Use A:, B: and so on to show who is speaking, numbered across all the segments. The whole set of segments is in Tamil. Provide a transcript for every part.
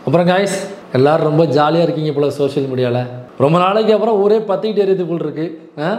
A: அப்புறம் காய்ஸ் எல்லாரும் ரொம்ப ஜாலியாக இருக்கீங்க போல சோஷியல் மீடியாவில் ரொம்ப நாளைக்கு அப்புறம் ஊரே பத்திக்கிட்டு எரியுது போல் இருக்கு ஆ?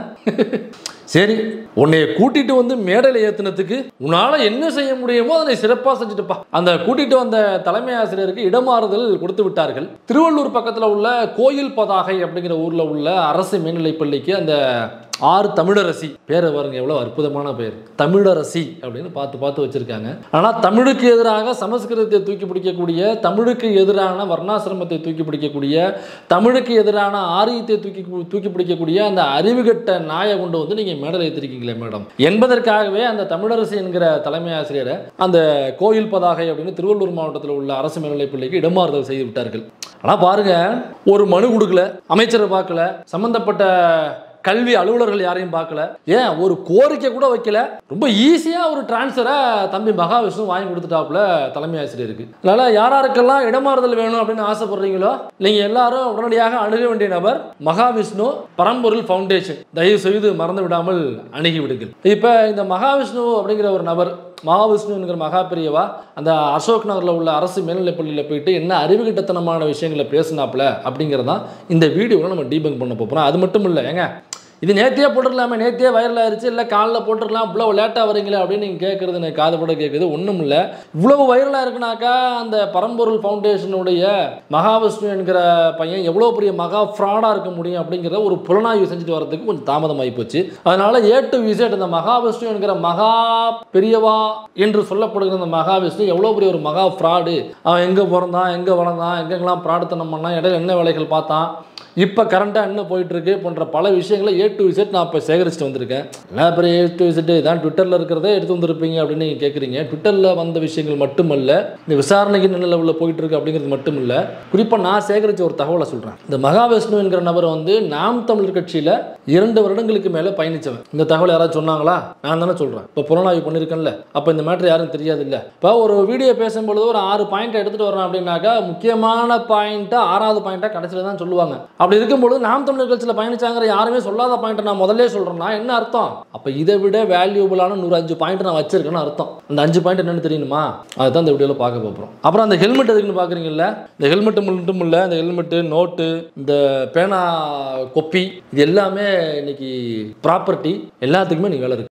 A: சரி உன்னைய கூட்டிட்டு வந்து மேடையில் ஏத்துனதுக்கு உன்னால என்ன செய்ய முடியுமோ அதை சிறப்பாக செஞ்சுட்டுப்பா அந்த கூட்டிட்டு வந்த தலைமை ஆசிரியருக்கு இடமாறுதல் கொடுத்து விட்டார்கள் திருவள்ளூர் பக்கத்தில் உள்ள கோயில் பதாகை அப்படிங்கிற ஊரில் உள்ள அரசு மேல்நிலைப் பள்ளிக்கு அந்த ஆறு தமிழரசி பேரை பாருங்க எவ்வளோ அற்புதமான பேர் தமிழரசி அப்படின்னு பார்த்து பார்த்து வச்சிருக்காங்க ஆனால் தமிழுக்கு எதிராக சமஸ்கிருதத்தை தூக்கி பிடிக்கக்கூடிய தமிழுக்கு எதிரான வர்ணாசிரமத்தை தூக்கி பிடிக்கக்கூடிய தமிழுக்கு எதிரான ஆரியத்தை தூக்கி தூக்கி பிடிக்கக்கூடிய அந்த அறிவுகட்ட நாயை கொண்டு வந்து நீங்கள் மேடல் ஏற்றிருக்கீங்களே மேடம் என்பதற்காகவே அந்த தமிழரசி என்கிற தலைமை ஆசிரியரை அந்த கோயில் பதாகை அப்படின்னு திருவள்ளூர் மாவட்டத்தில் உள்ள அரசு மேல்நிலைப் பள்ளிக்கு இடமாறுதல் செய்து விட்டார்கள் ஆனால் பாருங்க ஒரு மனு கொடுக்கல அமைச்சரை பார்க்கல சம்பந்தப்பட்ட கல்வி அலுவலர்கள் யாரையும் பார்க்கல ஏன் ஒரு கோரிக்கை கூட வைக்கல ரொம்ப ஈஸியாக ஒரு டிரான்ஸ்ஃபரை தம்பி மகாவிஷ்ணு வாங்கி கொடுத்துட்டாப்புல தலைமை ஆசிரியருக்கு அதனால் யார் யாருக்கெல்லாம் இடமாறுதல் வேணும் அப்படின்னு ஆசைப்படுறீங்களோ நீங்கள் எல்லாரும் உடனடியாக அணுக வேண்டிய நபர் மகாவிஷ்ணு பரம்பொருள் ஃபவுண்டேஷன் தயவு செய்து மறந்து விடாமல் அணுகி விடுங்கள் இப்போ இந்த மகாவிஷ்ணு அப்படிங்கிற ஒரு நபர் மகாவிஷ்ணுங்கிற மகா பெரியவா அந்த அசோக் நகரில் உள்ள அரசு மேல்நிலைப் பள்ளியில் போயிட்டு என்ன அறிவுகிட்டத்தனமான விஷயங்களை பேசினாப்புல அப்படிங்கிறதான் இந்த வீடியோவில் நம்ம டீபங்க் பண்ண போகிறோம் அது மட்டும் இல்லை ஏங்க இது நேத்தியே போட்டுடலாமே நேத்தியே வைரல் ஆயிருச்சு இல்லை காலைல போட்டுடலாம் இவ்வளோ லேட்டாக வரீங்களே அப்படின்னு நீங்கள் கேட்குறது எனக்கு காது கூட கேட்குது ஒன்றும் இல்லை இவ்வளவு வைரலாக இருக்குனாக்கா அந்த பரம்பொருள் ஃபவுண்டேஷனுடைய மகாவிஷ்ணு என்கிற பையன் எவ்வளோ பெரிய மகா ஃப்ராடாக இருக்க முடியும் அப்படிங்கிறத ஒரு புலனாய்வு செஞ்சுட்டு வரதுக்கு கொஞ்சம் தாமதமாகி போச்சு அதனால ஏ டு விசேட் இந்த மகாவிஷ்ணு என்கிற மகா பெரியவா என்று சொல்லப்படுகிற இந்த மகாவிஷ்ணு எவ்வளோ பெரிய ஒரு மகா ஃப்ராடு அவன் எங்கே பிறந்தான் எங்கே வளர்ந்தான் எங்கெங்கெல்லாம் ஃப்ராடுத்தனம் பண்ணான் இடையில என்ன வேலைகள் பார்த்தான் இப்போ கரண்ட்டாக என்ன போயிட்டு இருக்கு போன்ற பல விஷயங்களை ஏ டு விசெட் நான் இப்போ சேகரிச்சுட்டு வந்திருக்கேன் எல்லா பேரும் ஏ டு விசெட் இதான் ட்விட்டரில் இருக்கிறதே எடுத்து வந்திருப்பீங்க அப்படின்னு நீங்கள் கேட்குறீங்க ட்விட்டரில் வந்த விஷயங்கள் மட்டுமல்ல இந்த விசாரணைக்கு என்ன லெவலில் போயிட்டு இருக்கு அப்படிங்கிறது மட்டும் இல்லை குறிப்பாக நான் சேகரித்த ஒரு தகவலை சொல்கிறேன் இந்த மகாவிஷ்ணு என்கிற நபர் வந்து நாம் தமிழர் கட்சியில் இரண்டு வருடங்களுக்கு மேலே பயணித்தவன் இந்த தகவல் யாராவது சொன்னாங்களா நான் தானே சொல்கிறேன் இப்போ புலனாய்வு பண்ணியிருக்கேன்ல அப்போ இந்த மேட்ரு யாரும் தெரியாது இல்லை இப்போ ஒரு வீடியோ பேசும்பொழுது ஒரு ஆறு பாயிண்ட் எடுத்துகிட்டு வரேன் அப்படின்னாக்கா முக்கியமான பாயிண்ட்டை ஆறாவது பாயிண்ட்டாக கடைசியில் தான் சொல்லுவாங்க அப்படி இருக்கும்பொழுது நாம் தமிழர் கட்சியில் பயணிச்சாங்கிற யாருமே சொல்லாத பாயிண்ட்டை நான் முதல்ல சொல்கிறேன்னா என்ன அர்த்தம் அப்போ இதை விட வேல்யூபிளான நூறு அஞ்சு பாயிண்ட் நான் வச்சிருக்கேன்னு அர்த்தம் அந்த அஞ்சு பாயிண்ட் என்னன்னு தெரியணுமா அதை தான் இந்த வீடியோவில் பார்க்க போகிறோம் அப்புறம் அந்த ஹெல்மெட் எதுக்குன்னு பார்க்குறீங்கல்ல இந்த ஹெல்மெட் மட்டும் இல்லை இந்த ஹெல்மெட்டு நோட்டு இந்த பேனா கொப்பி இது எல்லாமே இன்னைக்கு ப்ராப்பர்ட்டி எல்லாத்துக்குமே நீ வேலை இருக்கு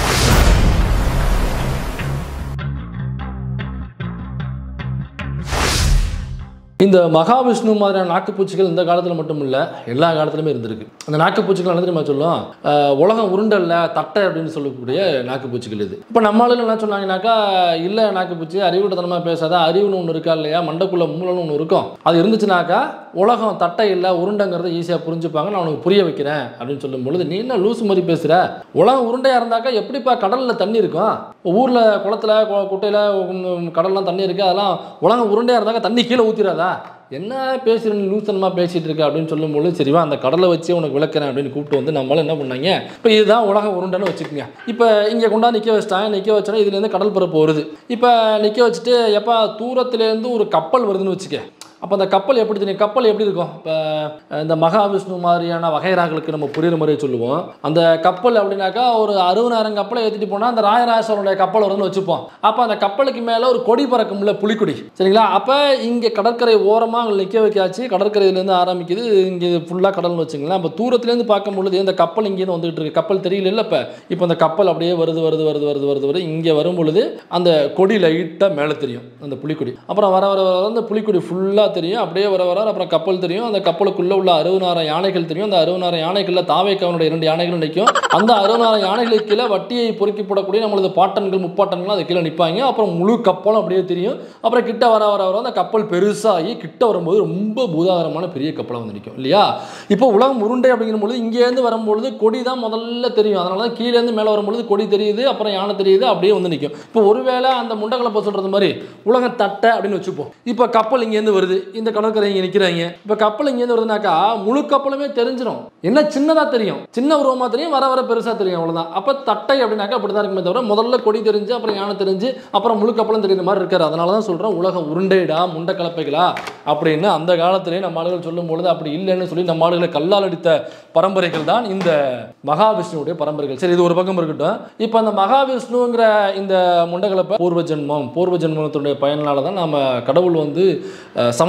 A: இந்த மகாவிஷ்ணு மாதிரியான நாக்குப்பூச்சிகள் இந்த காலத்தில் மட்டும் இல்லை எல்லா காலத்துலையுமே இருந்திருக்கு அந்த நாக்குப்பூச்சிகள் என்ன தெரியுமா சொல்லும் அஹ், உலகம் உருண்டல்ல தட்டை அப்படின்னு சொல்லக்கூடிய நாக்குப்பூச்சிகள் இது இப்போ நம்ம ஆளுங்க என்ன சொன்னாங்கன்னாக்கா இல்லை நாக்குப்பூச்சி அறிவுடத்தனமாக பேசாத அறிவுன்னு ஒன்று இருக்கா இல்லையா மண்டக்குள்ள மூலன்னு ஒன்று இருக்கும் அது இருந்துச்சுனாக்கா உலகம் தட்டை இல்லை உருண்டைங்கிறத ஈஸியாக புரிஞ்சுப்பாங்க நான் உனக்கு புரிய வைக்கிறேன் அப்படின்னு சொல்லும் பொழுது நீ என்ன லூசு மாதிரி பேசுகிற உலகம் உருண்டையாக இருந்தாக்கா எப்படிப்பா கடலில் தண்ணி இருக்கும் ஊரில் குளத்துல கு- குட்டையில் உம், கடல்லாம் தண்ணி இருக்குது அதெல்லாம் உலகம் உருண்டையாக இருந்தாக்கா தண்ணி கீழே ஊற்றிடாதா என்ன பேசுகிற நீ லூசனமாக பேசிகிட்டு இருக்க அப்படின்னு சொல்லும்போது சரிவா அந்த கடலை வச்சு உனக்கு விளக்குறேன் அப்படின்னு கூப்பிட்டு வந்து நம்மளால என்ன பண்ணாங்க இப்போ இதுதான் உலகம் உருண்டைன்னு வச்சுக்கோங்க இப்போ இங்கே கொண்டா நிற்க வச்சிட்டாங்க நிற்க வச்சோன்னா இதுலேருந்து கடல் பரப்பு வருது இப்போ நிற்க வச்சுட்டு எப்போ தூரத்துலேருந்து ஒரு கப்பல் வருதுன்னு வச்சுக்க அப்போ அந்த கப்பல் எப்படி தெரியும் கப்பல் எப்படி இருக்கும் இப்போ இந்த மகாவிஷ்ணு மாதிரியான வகைராக்களுக்கு நம்ம புரியுற மாதிரியே சொல்லுவோம் அந்த கப்பல் அப்படின்னாக்கா ஒரு அறுபதாயிரம் கப்பலை ஏற்றிட்டு போனால் அந்த ராயராசனுடைய கப்பல் வருதுன்னு வச்சுப்போம் அப்போ அந்த கப்பலுக்கு மேலே ஒரு கொடி பறக்கும்ல புலிக்கொடி சரிங்களா அப்போ இங்கே கடற்கரை ஓரமாக அங்கே நிற்க வைக்காச்சு கடற்கரையிலேருந்து ஆரம்பிக்குது இங்கே ஃபுல்லாக கடல்னு வச்சுங்களேன் அப்போ தூரத்துலேருந்து பார்க்கும் பொழுது இந்த கப்பல் இங்கேருந்து வந்துகிட்டு இருக்கு கப்பல் தெரியல இல்லை இப்போ இப்போ அந்த கப்பல் அப்படியே வருது வருது வருது வருது வருது வருது இங்கே வரும் பொழுது அந்த கொடி லைட்டாக மேலே தெரியும் அந்த புலிக்கொடி அப்புறம் வர வர வர அந்த புலிக்கொடி ஃபுல்லாக தெரியும் அப்படியே வர வர அப்புறம் கப்பல் தெரியும் அந்த கப்பலுக்குள்ளே உள்ள அறுபதாயிரம் யானைகள் தெரியும் அந்த அறுபதாயிரம் யானைகளில் தாவேக்காவனுடைய இரண்டு யானைகள் நிற்கும் அந்த அறுபதாயிரம் யானைகளுக்கு கீழே வட்டியை பொறுக்கி போடக்கூடிய நம்மளது பாட்டன்கள் முப்பாட்டன்கள் அது கீழே நிற்பாங்க அப்புறம் முழு கப்பலும் அப்படியே தெரியும் அப்புறம் கிட்ட வர வர வர அந்த கப்பல் பெருசாகி கிட்ட வரும்போது ரொம்ப பூதாகரமான பெரிய கப்பலாக வந்து நிற்கும் இல்லையா இப்போ உலகம் உருண்டை அப்படிங்கிற பொழுது இங்கேருந்து வரும்பொழுது கொடி தான் முதல்ல தெரியும் அதனால தான் கீழேருந்து மேலே வரும்பொழுது கொடி தெரியுது அப்புறம் யானை தெரியுது அப்படியே வந்து நிற்கும் இப்போ ஒருவேளை அந்த முண்டகலப்ப சொல்கிறது மாதிரி உலகம் தட்டை அப்படின்னு வச்சுப்போம் இப்போ கப்பல் இங்கேருந்து வருது இந்த கடற்கரை இங்கே நிற்கிறாங்க இப்போ கப்பல் இங்கேருந்து வருதுனாக்கா முழு கப்பலுமே தெரிஞ்சிடும் என்ன சின்னதாக தெரியும் சின்ன உருவமாக தெரியும் வர வர பெருசாக தெரியும் அவ்வளோதான் அப்போ தட்டை அப்படின்னாக்கா அப்படி தான் இருக்குமே தவிர முதல்ல கொடி தெரிஞ்சு அப்புறம் யானை தெரிஞ்சு அப்புறம் முழு கப்பலும் தெரியுற மாதிரி இருக்காரு அதனால தான் சொல்கிறேன் உலகம் உருண்டைடா முண்டை கலப்பைகளா அப்படின்னு அந்த காலத்திலே நம்ம ஆளுகள் சொல்லும் பொழுது அப்படி இல்லைன்னு சொல்லி நம்ம ஆளுகளை கல்லால் அடித்த பரம்பரைகள் தான் இந்த மகாவிஷ்ணுவுடைய பரம்பரைகள் சரி இது ஒரு பக்கம் இருக்கட்டும் இப்போ அந்த மகாவிஷ்ணுங்கிற இந்த முண்டகலப்பை பூர்வ ஜென்மம் பூர்வ ஜென்மத்தினுடைய பயனால தான் நாம கடவுள் வந்து அஹ், சம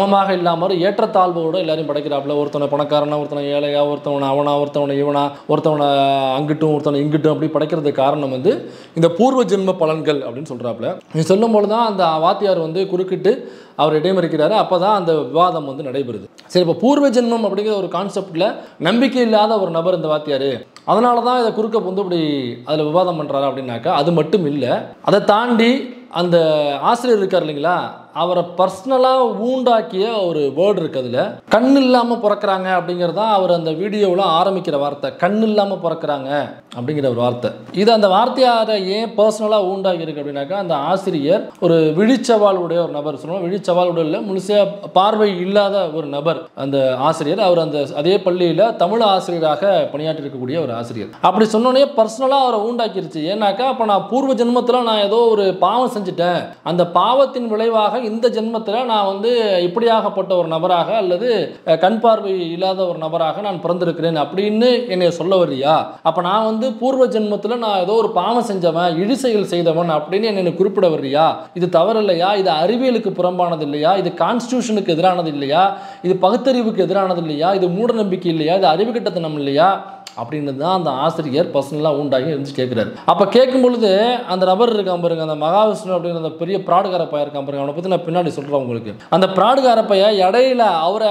A: சமமாக இல்லாமல் ஒரு ஏற்றத்தாழ்வோடு எல்லாரையும் படைக்கிறாப்புல ஒருத்தனை பணக்காரனா ஒருத்தனை ஏழையா ஒருத்தவனை அவனா ஒருத்தவனை இவனா ஒருத்தவனை அங்கிட்டும் ஒருத்தவனை இங்கிட்டும் அப்படி படைக்கிறதுக்கு காரணம் வந்து இந்த பூர்வ ஜென்ம பலன்கள் அப்படின்னு சொல்கிறாப்புல இது சொல்லும்போது தான் அந்த வாத்தியார் வந்து குறுக்கிட்டு அவர் இடைமறிக்கிறாரு அப்போ தான் அந்த விவாதம் வந்து நடைபெறுது சரி இப்போ பூர்வ ஜென்மம் அப்படிங்கிற ஒரு கான்செப்டில் நம்பிக்கை இல்லாத ஒரு நபர் இந்த வாத்தியார் அதனால தான் இதை குறுக்க வந்து இப்படி அதில் விவாதம் பண்ணுறாரு அப்படின்னாக்கா அது மட்டும் இல்லை அதை தாண்டி அந்த ஆசிரியர் இருக்கார் இல்லைங்களா அவரை பர்சனலாக ஊண்டாக்கிய ஒரு வேர்டு இருக்கு அதில் கண் இல்லாமல் பிறக்கிறாங்க அப்படிங்கிறது தான் அவர் அந்த வீடியோவில் ஆரம்பிக்கிற வார்த்தை கண் இல்லாமல் பிறக்கிறாங்க அப்படிங்கிற ஒரு வார்த்தை இது அந்த வார்த்தையாரை ஏன் பர்சனலாக ஊண்டாக்கி இருக்கு அப்படின்னாக்கா அந்த ஆசிரியர் ஒரு விழிச்சவால் உடைய ஒரு நபர் சொல்லுவோம் விழிச்சவால் உடைய இல்லை முழுசாக பார்வை இல்லாத ஒரு நபர் அந்த ஆசிரியர் அவர் அந்த அதே பள்ளியில் தமிழ் ஆசிரியராக பணியாற்றி இருக்கக்கூடிய ஒரு ஆசிரியர் அப்படி சொன்னோடனே பர்சனலாக அவரை ஊண்டாக்கிருச்சு ஏன்னாக்கா அப்போ நான் பூர்வ ஜென்மத்தில் நான் ஏதோ ஒரு பாவம் செஞ்சுட்டேன் அந்த பாவத்தின் விளைவாக இந்த ஜென்மத்தில் நான் வந்து இப்படியாகப்பட்ட ஒரு நபராக அல்லது அஹ், கண் பார்வை இல்லாத ஒரு நபராக நான் பிறந்திருக்கிறேன் அப்படின்னு என்னை சொல்ல வரியா அப்போ நான் வந்து பூர்வ ஜென்மத்தில் நான் ஏதோ ஒரு பாவம் செஞ்சவன் இழி செயல் செய்தவன் அப்படின்னு என்னை குறிப்பிட வர்றியா இது தவறு இல்லையா இது அறிவியலுக்கு புறம்பானது இல்லையா இது கான்ஸ்டியூஷனுக்கு எதிரானது இல்லையா இது பகுத்தறிவுக்கு எதிரானது இல்லையா இது மூட நம்பிக்கை இல்லையா இது அறிவு கட்டத்தனம் இல்லையா அப்படின்னு தான் அந்த ஆசிரியர் பர்சனலாக உண்டாகி இருந்து கேட்குறாரு அப்போ கேட்கும் பொழுது அந்த நபர் இருக்கான் பாருங்க அந்த மகாவிஷ்ணு அப்படிங்கிற அந்த பெரிய பிராடுகார பையன் இருக்கான் பாருங்க அவனை பற்றி நான் பின்னாடி சொல்கிறேன் உங்களுக்கு அந்த பிராடுகார பையன் இடையில அவரை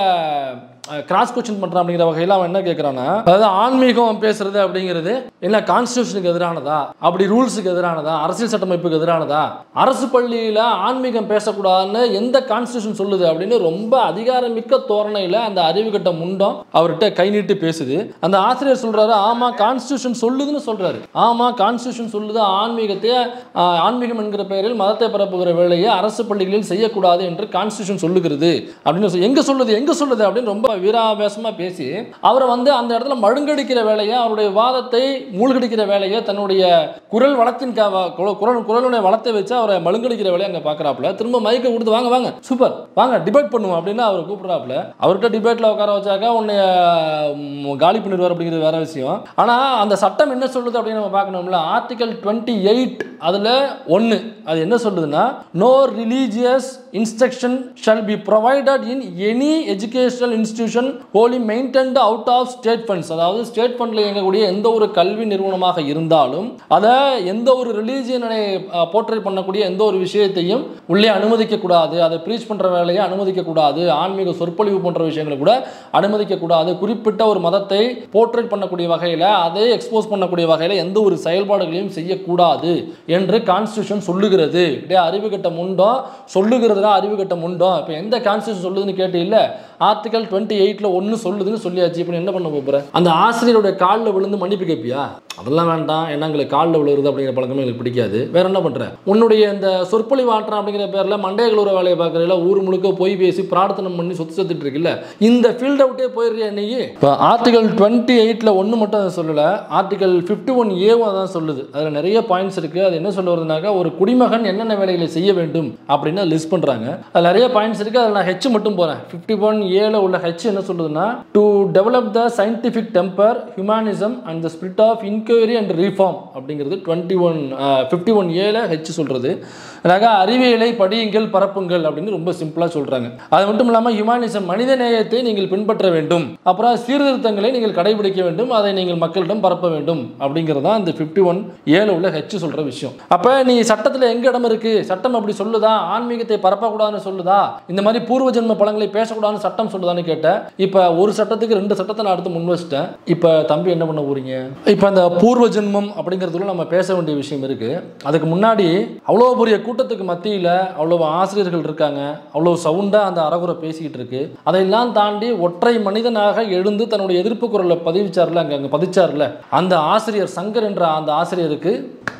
A: கிராஸ் கொஸ்டின் பண்ணுறான் அப்படிங்கிற வகையில் அவன் என்ன கேட்குறான்னா அதாவது ஆன்மீகம் பேசுறது அப்படிங்கிறது என்ன கான்ஸ்டியூஷனுக்கு எதிரானதா அப்படி ரூல்ஸுக்கு எதிரானதா அரசியல் சட்டமைப்புக்கு எதிரானதா அரசு பள்ளியில் ஆன்மீகம் பேசக்கூடாதுன்னு எந்த கான்ஸ்டியூஷன் சொல்லுது அப்படின்னு ரொம்ப அதிகாரமிக்க தோரணையில் அந்த அறிவு கட்ட முண்டம் அவர்கிட்ட கை நீட்டி பேசுது அந்த ஆசிரியர் சொல்றாரு ஆமா கான்ஸ்டியூஷன் சொல்லுதுன்னு சொல்றாரு ஆமா கான்ஸ்டியூஷன் சொல்லுது ஆன்மீகத்தை ஆஹ், ஆன்மீகம் என்கிற பெயரில் மதத்தை பரப்புகிற வேலையை அரசு பள்ளிகளில் செய்யக்கூடாது என்று கான்ஸ்டியூஷன் சொல்லுகிறது அப்படின்னு சொல்லி எங்க சொல்லுது எங்க சொல்லுது அப்படின்னு ரொம்ப வீராவேசமா பேசி அவரை வந்து அந்த இடத்துல மழுங்கடிக்கிற வேலையை அவருடைய வாதத்தை மூழ்கடிக்கிற வேலையை தன்னுடைய குரல் வளத்தின் கா- வ- குரல் குரல் குரலுடைய வளத்தை வச்சு அவரை மழுங்கடிக்கிற வேலையை அங்க பாக்குறாப்புல திரும்ப மைக்கை கொடுத்து வாங்க வாங்க சூப்பர் வாங்க டிபேட் பண்ணுவோம் அப்படின்னு அவர் கூப்பிடுறாப்புல அவர்கிட்ட டிபேட்ல உட்கார வச்சாக்கா உன்னை ம், காலி பண்ணிடுவார் அப்படிங்கிறது வேற விஷயம் ஆனா அந்த சட்டம் என்ன சொல்லுது அப்படின்னு நம்ம பார்க்கணும்ல ஆர்டிகல் டுவெண்ட்டி எயிட் அதுல ஒன்னு அது என்ன சொல்லுதுன்னா no religious instruction shall be provided in any educational institution wholly maintained out of state funds அதாவது ஸ்டேட் ஃபண்டில் இயங்கக்கூடிய எந்த ஒரு கல்வி நிறுவனமாக இருந்தாலும் அதை எந்த ஒரு ரிலீஜியனை போர்ட்ரேட் பண்ணக்கூடிய எந்த ஒரு விஷயத்தையும் உள்ளே அனுமதிக்க கூடாது அதை ப்ரீச் பண்ற வேலையை அனுமதிக்க கூடாது ஆன்மீக சொற்பொழிவு போன்ற விஷயங்களை கூட அனுமதிக்க கூடாது குறிப்பிட்ட ஒரு மதத்தை போர்ட்ரேட் பண்ணக்கூடிய வகையில் அதை எக்ஸ்போஸ் பண்ணக்கூடிய வகையில் எந்த ஒரு செயல்பாடுகளையும் செய்யக்கூடாது என்று கான்ஸ்டியூஷன் சொல்லுகிறது டே அறிவு கட்ட முண்டம் சொல்லுகிறதுனா அறிவு கட்ட முண்டம் இப்போ எந்த கான்ஸ்டியூஷன் சொல்லுதுன்னு கேட்டு இல்ல ஆர்டிகல் டுவெண்ட்டி எயிட்ல ஒன்று சொல்லுதுன்னு சொல்லியாச்சு இப்போ என்ன பண்ண போகிற அந்த ஆசிரியருடைய காலில் விழுந்து மன்னிப்பு கேட்பியா அதெல்லாம் வேண்டாம் ஏன்னா எங்களுக்கு காலில் விழுறது அப்படிங்கிற பழக்கமே எங்களுக்கு பிடிக்காது வேற என்ன பண்ற உன்னுடைய இந்த சொற்பொழிவு ஆற்றம் அப்படிங்கிற பேர்ல மண்டைய கலூர வேலையை பார்க்கறதுல ஊர் முழுக்க போய் பேசி பிரார்த்தனை பண்ணி சொத்து சொத்துட்டு இருக்குல்ல இந்த ஃபீல்டை விட்டே போயிடுறியா நீ இப்போ ஆர்டிகல் டுவெண்ட்டி எயிட்ல ஒன்று மட்டும் அதை சொல்லல ஆர்டிகல் ஃபிஃப்டி ஒன் ஏவும் அதான் சொல்லுது அதில் நிறைய பாயிண்ட்ஸ் இருக்கு அது என்ன சொல்ல வருதுனாக்கா ஒரு குடிமகன் என்னென்ன வேலைகளை செய்ய வேண்டும் அப்படின்னு லிஸ்ட் பண்றாங்க அதில் நிறைய பாயிண்ட்ஸ் இருக்கு அதில் நான் ஹெச் மட்டும் போறேன் ஃபிஃப்டி ஒன் ஏல உள்ள ஹெச் என்ன சொல்லுதுன்னா to develop the scientific temper humanism and the spirit of inquiry and reform அப்படிங்கிறது டுவெண்ட்டி ஒன் ஃபிஃப்டி ஒன் ஏல ஹெச் சொல்றது அதாக அறிவியலை படியுங்கள் பரப்புங்கள் அப்படின்னு ரொம்ப சிம்பிளாக சொல்றாங்க அது மட்டும் இல்லாமல் ஹியூமனிசம் மனித நேயத்தை நீங்கள் பின்பற்ற வேண்டும் அப்புறம் சீர்திருத்தங்களை நீங்கள் கடைபிடிக்க வேண்டும் அதை நீங்கள் மக்களிடம் பரப்ப வேண்டும் அப்படிங்கிறது தான் இந்த ஃபிஃப்டி ஒன் ஏல உள்ள ஹெச் சொல்ற விஷயம் அப்போ நீ சட்டத்தில் எங்க இடம் இருக்கு சட்டம் அப்படி சொல்லுதா ஆன்மீகத்தை பரப்பக்கூடாதுன்னு சொல்லுதா இந்த மாதிரி பூர்வ ஜென்ம பழங்களை பேசக்கூடாதுன்னு சட்டம் சொல்லுதான்னு கேட்டேன் இப்போ ஒரு சட்டத்துக்கு ரெண்டு சட்டத்தை நான் அடுத்து முன் வச்சிட்டேன் இப்போ தம்பி என்ன பண்ண போறீங்க இப்போ அந்த பூர்வ ஜென்மம் அப்படிங்கிறதுல நம்ம பேச வேண்டிய விஷயம் இருக்கு அதுக்கு முன்னாடி அவ்வளோ பெரிய கூட்டத்துக்கு மத்தியில் அவ்வளோ ஆசிரியர்கள் இருக்காங்க அவ்வளோ சவுண்டாக அந்த அறகுறை பேசிக்கிட்டு இருக்கு அதையெல்லாம் தாண்டி ஒற்றை மனிதனாக எழுந்து தன்னுடைய எதிர்ப்பு குரலை பதிவிச்சார்ல அங்கே அங்கே பதிச்சார்ல அந்த ஆசிரியர் சங்கர் என்ற அந்த ஆசிரியருக்கு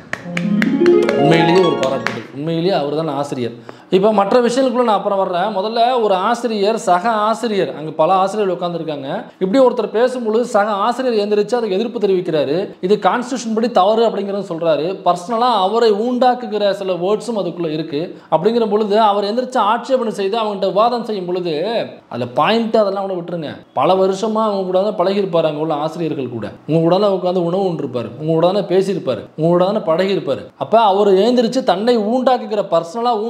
A: உண்மையிலேயே ஒரு பாராட்டுகள் உண்மையிலேயே அவர் தான் ஆசிரியர் இப்போ மற்ற விஷயங்களுக்குள்ள நான் அப்புறம் வர்றேன் முதல்ல ஒரு ஆசிரியர் சக ஆசிரியர் அங்கே பல ஆசிரியர்கள் உட்காந்துருக்காங்க இப்படி ஒருத்தர் பேசும்பொழுது சக ஆசிரியர் எந்திரிச்சு அதுக்கு எதிர்ப்பு தெரிவிக்கிறாரு இது கான்ஸ்டியூஷன் படி தவறு அப்படிங்கிறத சொல்றாரு பர்சனலாக அவரை உண்டாக்குகிற சில வேர்ட்ஸும் அதுக்குள்ள இருக்கு அப்படிங்கிற பொழுது அவர் எந்திரிச்சு ஆட்சேபனை செய்து அவங்ககிட்ட வாதம் செய்யும் பொழுது அதில் பாயிண்ட் அதெல்லாம் கூட விட்டுருங்க பல வருஷமா அவங்க கூட தான் பழகியிருப்பாரு அங்கே உள்ள ஆசிரியர்கள் கூட உங்க கூட தான் உட்காந்து உணவு உண்டிருப்பாரு உங்க கூட தானே பேசியிருப்பாரு உங்க கூட தானே பழகியிருப்பாரு அப்போ அவர் எழுந்திரிச்சு தன்னை ஊண்டாக்குகிற பர்சனலாக ஊண்டாக்குகிற ஒரு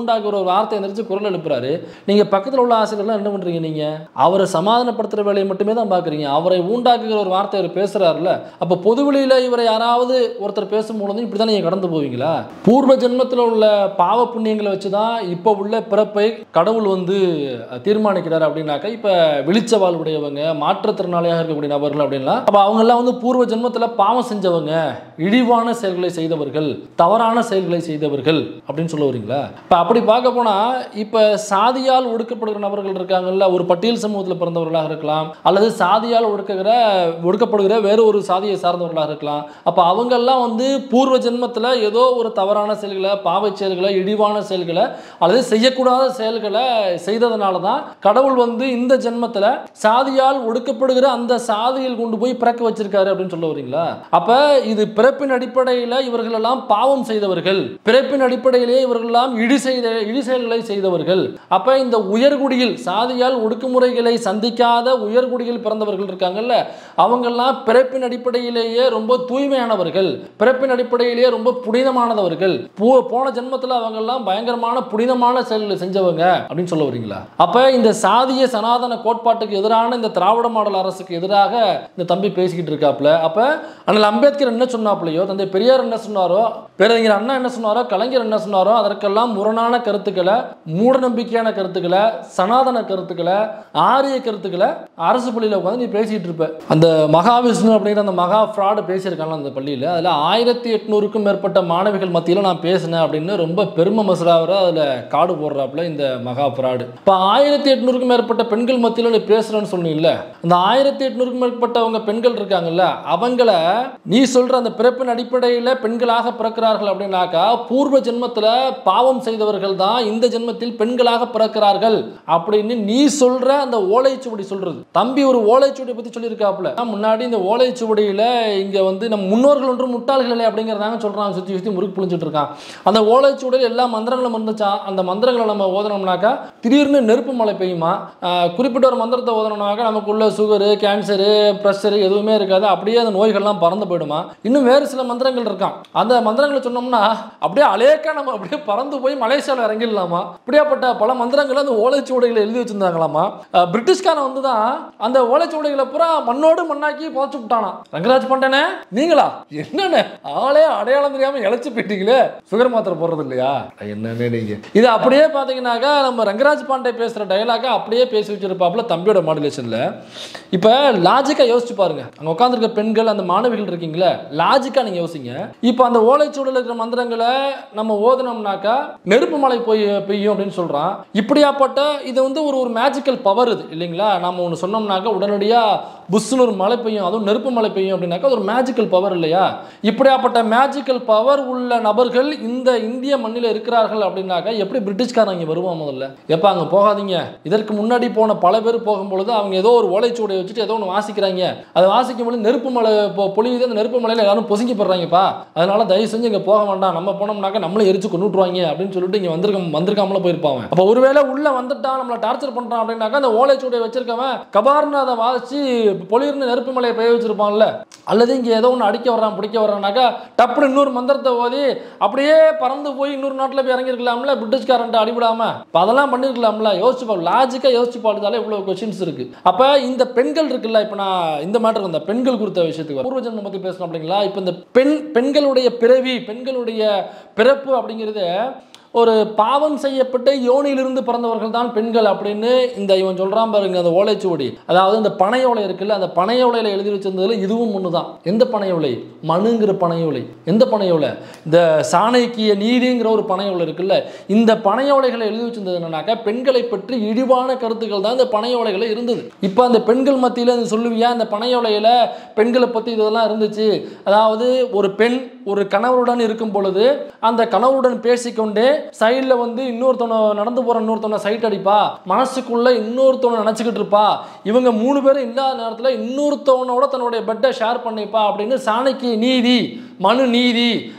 A: ஒரு வார்த்தை எந்திரிச்சு குரல் எழுப்புறாரு நீங்க பக்கத்துல உள்ள ஆசிரியர்லாம் என்ன பண்றீங்க நீங்க அவரை சமாதானப்படுத்துற வேலையை மட்டுமே தான் பாக்குறீங்க அவரை ஊண்டாக்குகிற ஒரு வார்த்தை அவர் பேசுறாருல அப்ப பொதுவெளியில இவரை யாராவது ஒருத்தர் பேசும்பொழுது இப்படி தான் நீங்க கடந்து போவீங்களா பூர்வ ஜென்மத்தில் உள்ள பாவ புண்ணியங்களை வச்சு தான் இப்போ உள்ள பிறப்பை கடவுள் வந்து தீர்மானிக்கிறார் அப்படின்னாக்கா இப்போ வெளிச்சவாள் உடையவங்க மாற்றுத்திறனாளியாக இருக்கக்கூடிய நபர்கள் அப்படின்னா அப்போ அவங்கெல்லாம் வந்து பூர்வ ஜென்மத்தில் பாவம் செஞ்சவங்க இழிவான செயல்களை செய்தவர்கள் தவறான செயல்களை செய்தவர்கள் அப்படின்னு சொல்ல வரீங்களா இப்போ அப்படி பார்க்க போனால் இப்போ சாதியால் ஒடுக்கப்படுகிற நபர்கள் இருக்காங்கல்ல ஒரு பட்டியல் சமூகத்தில் பிறந்தவர்களாக இருக்கலாம் அல்லது சாதியால் ஒடுக்குகிற ஒடுக்கப்படுகிற வேறு ஒரு சாதியை சார்ந்தவர்களாக இருக்கலாம் அப்போ அவங்கெல்லாம் வந்து பூர்வ ஜென்மத்தில் ஏதோ ஒரு தவறான செயல்களை பாவச் செயல்களை இழிவான செயல்களை அல்லது செய்யக்கூடாத செயல்களை செய்ததுனால தான் கடவுள் வந்து இந்த ஜென்மத்தில் சாதியால் ஒடுக்கப்படுகிற அந்த சாதியில் கொண்டு போய் பிறக்க வச்சிருக்காரு அப்படின்னு சொல்ல வரீங்களா அப்ப இது பிறப்பின் அடிப்படையில் இவர்கள் எல்லாம் பாவம் செய்தவர்கள் பிறப்பின் அடிப்படையிலே இவர்கள் எல்லாம் இடி செய்த இடி செயல்களை செய்தவர்கள் அப்ப இந்த உயர்குடியில் சாதியால் ஒடுக்குமுறைகளை சந்திக்காத உயர்குடியில் பிறந்தவர்கள் இருக்காங்கல்ல அவங்கெல்லாம் பிறப்பின் அடிப்படையிலேயே ரொம்ப தூய்மையானவர்கள் பிறப்பின் அடிப்படையிலேயே ரொம்ப புனிதமானவர்கள் போ- போன ஜென்மத்தில் அவங்கெல்லாம் பயங்கரமான புனிதமான செயல்களை செஞ்சவங்க அப்படின்னு சொல்ல வரீங்களா அப்ப இந்த சாதிய சனாதன கோட்பாட்டுக்கு எதிரான இந்த திராவிட மாடல் அரசுக்கு எதிராக இந்த தம்பி பேசிக்கிட்டு இருக்காப்ல அப்ப அண்ணல் அம்பேத்கர் என்ன சொன்னாப்லையோ தந்தை பெரியார் என்ன சொன்னாரோ பேரறிஞர் அண்ணா என்ன சொன்னாரோ கலைஞர் என்ன சொன்னாரோ அதற்கெல்லாம் முரணான கருத்துக்களை மூட நம்பிக்கையான கருத்துக்களை சனாதன கருத்துக்களை ஆரிய கருத்துக்களை அரசு பள்ளியில் உட்காந்து நீ பேசிட்டு இருப்ப அந்த மகாவிஷ்ணு அப்படிங்கிற அந்த மகா ஃப்ராடு பேசியிருக்காங்க அந்த பள்ளியில் அதில் ஆயிரத்தி எட்நூறுக்கும் மேற்பட்ட மாணவிகள் மத்தியில் நான் பேசினேன் அப்படின்னு ரொம்ப பெருமை மசுராவர அதில் காடு போடுறாப்புல இந்த மகா ஃப்ராடு இப்போ ஆயிரத்தி எட்நூறுக்கும் மேற்பட்ட பெண்கள் மத்தியில் நீ பேசுகிறேன்னு சொன்னீங்கல்ல அந்த ஆயிரத்தி எட்நூறுக்கும் மேற்பட்டவங்க பெண்கள் இருக்காங்கல்ல அவங்கள நீ சொல்ற அந்த பிறப்பின் அடிப்படையில் பெண்களாக பிறக்கிறார்கள் அப்படின்னாக்கா பூர்வ ஜென்மத்தில் பாவம் செய்தவர்கள் தான் இந்த ஜென்மத்தில் பெண்களாக பிறக்கிறார்கள் அப்படின்னு நீ சொல்ற அந்த ஓலைச்சுவடி சொல்றது தம்பி ஒரு ஓலைச்சுவடியை பத்தி சொல்லியிருக்காப்புல முன்னாடி இந்த ஓலைச்சுவடியில இங்க வந்து நம்ம முன்னோர்கள் ஒன்றும் முட்டாள்கள் இல்லை அப்படிங்கிறதாங்க சொல்றான் சுத்தி சுத்தி முறுக்கு புளிஞ்சிட்டு இருக்கான் அந்த ஓலைச்சுவடியில் எல்லா மந்திரங்களும் இருந்துச்சா அந்த மந்திரங்களை நம்ம ஓதனோம்னாக்கா திடீர்னு நெருப்பு மழை பெய்யுமா ஆஹ் குறிப்பிட்ட ஒரு மந்திரத்தை ஓதனோம்னாக்கா நமக்குள்ள சுகரு கேன்சரு ப்ரெஷரு எதுவுமே இருக்காது அப்படியே அந்த நோய்கள்லாம் பறந்து போயிடுமா இன்னும் வேறு சில மந்திரங்கள் இருக்கான் அந்த மந்திரங்களை சொன்னோம்னா அப்படியே அலேக்கா நம்ம அப்படியே பறந்து போய் மலேசியாவில் இறங்கிடலாமா இப்படியாப்பட்ட பல மந்திரங்களை அந்த ஓலைச்சுவடிகளை எழுதி வச்சிருந்தாங்களாமா ஆஹ் பிரிட்டிஷ்காரன் வந்து தான் அந்த ஓலைச்சுவடிகளை பூரா மண்ணோடு மண்ணாக்கி புதைச்சு விட்டானா ரங்கராஜ் பண்டனே நீங்களா என்னண்ணே ஆளே அடையாளம் தெரியாம இழைச்சு போயிட்டீங்களே சுகர் மாத்திரை போடுறது இல்லையா என்னன்னு நீங்க இது அப்படியே பாத்தீங்கன்னாக்கா நம்ம ரங்கராஜ் பாண்டே பேசுற டயலாக அப்படியே பேசி வச்சிருப்பாப்புல தம்பியோட மாடுலேஷன்ல இப்ப லாஜிக்கா யோசிச்சு பாருங்க அங்க உட்காந்துருக்க பெண்கள் அந்த மாணவிகள் இருக்கீங்களே லாஜிக்கா நீங்க யோசிங்க இப்போ அந்த ஓலைச்சுவடியில் இருக்கிற மந்திரங்களை நம்ம ஓதுனோம்னாக்கா நெருப்பு மழை போய் பெய்யும் அப்படின்னு சொல்றான் இப்படியாப்பட்ட இது வந்து ஒரு ஒரு மேஜிக்கல் பவர் இது இல்லைங்களா நம்ம ஒன்று சொன்னோம்னாக்கா உடனடியாக புஷ்னு ஒரு மழை பெய்யும் அதுவும் நெருப்பு மழை பெய்யும் அப்படின்னாக்கா அது ஒரு மேஜிக்கல் பவர் இல்லையா இப்படியாப்பட்ட மேஜிக்கல் பவர் உள்ள நபர்கள் இந்த இந்திய மண்ணில் இருக்கிறார்கள் அப்படின்னாக்கா எப்படி பிரிட்டிஷ்காரன் இங்கே வருவான் முதல்ல எப்போ அங்கே போகாதீங்க இதற்கு முன்னாடி போன பல பேர் போகும்பொழுது அவங்க ஏதோ ஒரு ஓலைச்சுவடியை வச்சுட்டு ஏதோ ஒன்று வாசிக்கிறாங்க அதை வாசிக்கும் பொழுது நெருப்பு மழை பொ- பொழியுது அந்த நெருப்பு மலையில் எல்லாரும் பொசுங்கி போடுறாங்கப்பா அதனால தயவு செஞ்சு இங்கே போக வேண்டாம் நம்ம போனோம்னாக்கா நம்மளே எரிச்சு கொண்டுட்டுருவாங்க அப்படின்னு சொல்லிட்டு இங்கே வந்திருக்க வந்திருக்காமல போயிருப்பாங்க அப்போ ஒருவேளை உள்ள வந்துட்டான் நம்மளை டார்ச்சர் பண்ணுறான் அப்படின்னாக்கா அந்த ஓலைச்சுவடியை வச்சிருக்கவன் கபார்னு அதை வாசிச்சு பொலிர்னு நெருப்பு மலையை பெய்ய வச்சிருப்பான்ல அல்லது இங்கே ஏதோ ஒன்று அடிக்க வர்றான் பிடிக்க வர்றான்னாக்கா டப்புனு இன்னொரு மந்திரத்தை ஓதி அப்படியே பறந்து போய் இன்னொரு நாட்டில் போய் இறங்கிருக்கலாம்ல பிரிட்டிஷ்காரன்ட்ட அடிபடாம இப்போ அதெல்லாம் பண்ணிருக்கலாம்ல யோசிச்சு பாரு லாஜிக்காக யோசிச்சு பார்த்தாலே இவ்வளோ கொஸ்டின்ஸ் இருக்கு அப்போ இந்த பெண்கள் இருக்குல்ல இப்போ நான் இந்த மேட்டர் இந்த பெண்கள் குறித்த விஷயத்துக்கு வரேன். பூர்வ ஜென்மம் பற்றி பேசணும் அப்படிங்களா இப்போ இந்த பெண் பெண்களுடைய பிறவி பெண்களுடைய பிறப்பு அப்படிங்கிறது ஒரு பாவம் செய்யப்பட்ட யோனியிலிருந்து பிறந்தவர்கள் தான் பெண்கள் அப்படின்னு இந்த இவன் சொல்றான் பாருங்க அந்த ஓலைச்சுவடி அதாவது இந்த பனை ஓலை இருக்குல்ல அந்த பனை ஓலையில எழுதி வச்சிருந்ததுல இதுவும் ஒன்று தான் எந்த பனை ஓலை மனுங்கிற பனை ஓலை எந்த பனை ஓலை இந்த சாணக்கிய நீதிங்கிற ஒரு பனை ஓலை இருக்குல்ல இந்த பனை ஓலைகளை எழுதி வச்சிருந்தது என்னன்னாக்கா பெண்களை பற்றி இழிவான கருத்துக்கள் தான் இந்த பனை ஓலைகளை இருந்தது இப்போ அந்த பெண்கள் மத்தியில் இந்த சொல்லுவியா இந்த பனை ஓலையில பெண்களை பற்றி இதெல்லாம் இருந்துச்சு அதாவது ஒரு பெண் ஒரு கணவருடன் இருக்கும் பொழுது அந்த கணவருடன் பேசிக்கொண்டே சைடில் வந்து இன்னொருத்தவனை நடந்து போகிற இன்னொருத்தவனை சைட் அடிப்பா மனசுக்குள்ள இன்னொருத்தவனை நினச்சிக்கிட்டு இருப்பா இவங்க மூணு பேரும் இல்லாத நேரத்தில் இன்னொருத்தவனோட தன்னுடைய பெட்டை ஷேர் பண்ணிப்பா அப்படின்னு சாணக்கிய நீதி மனு நீதி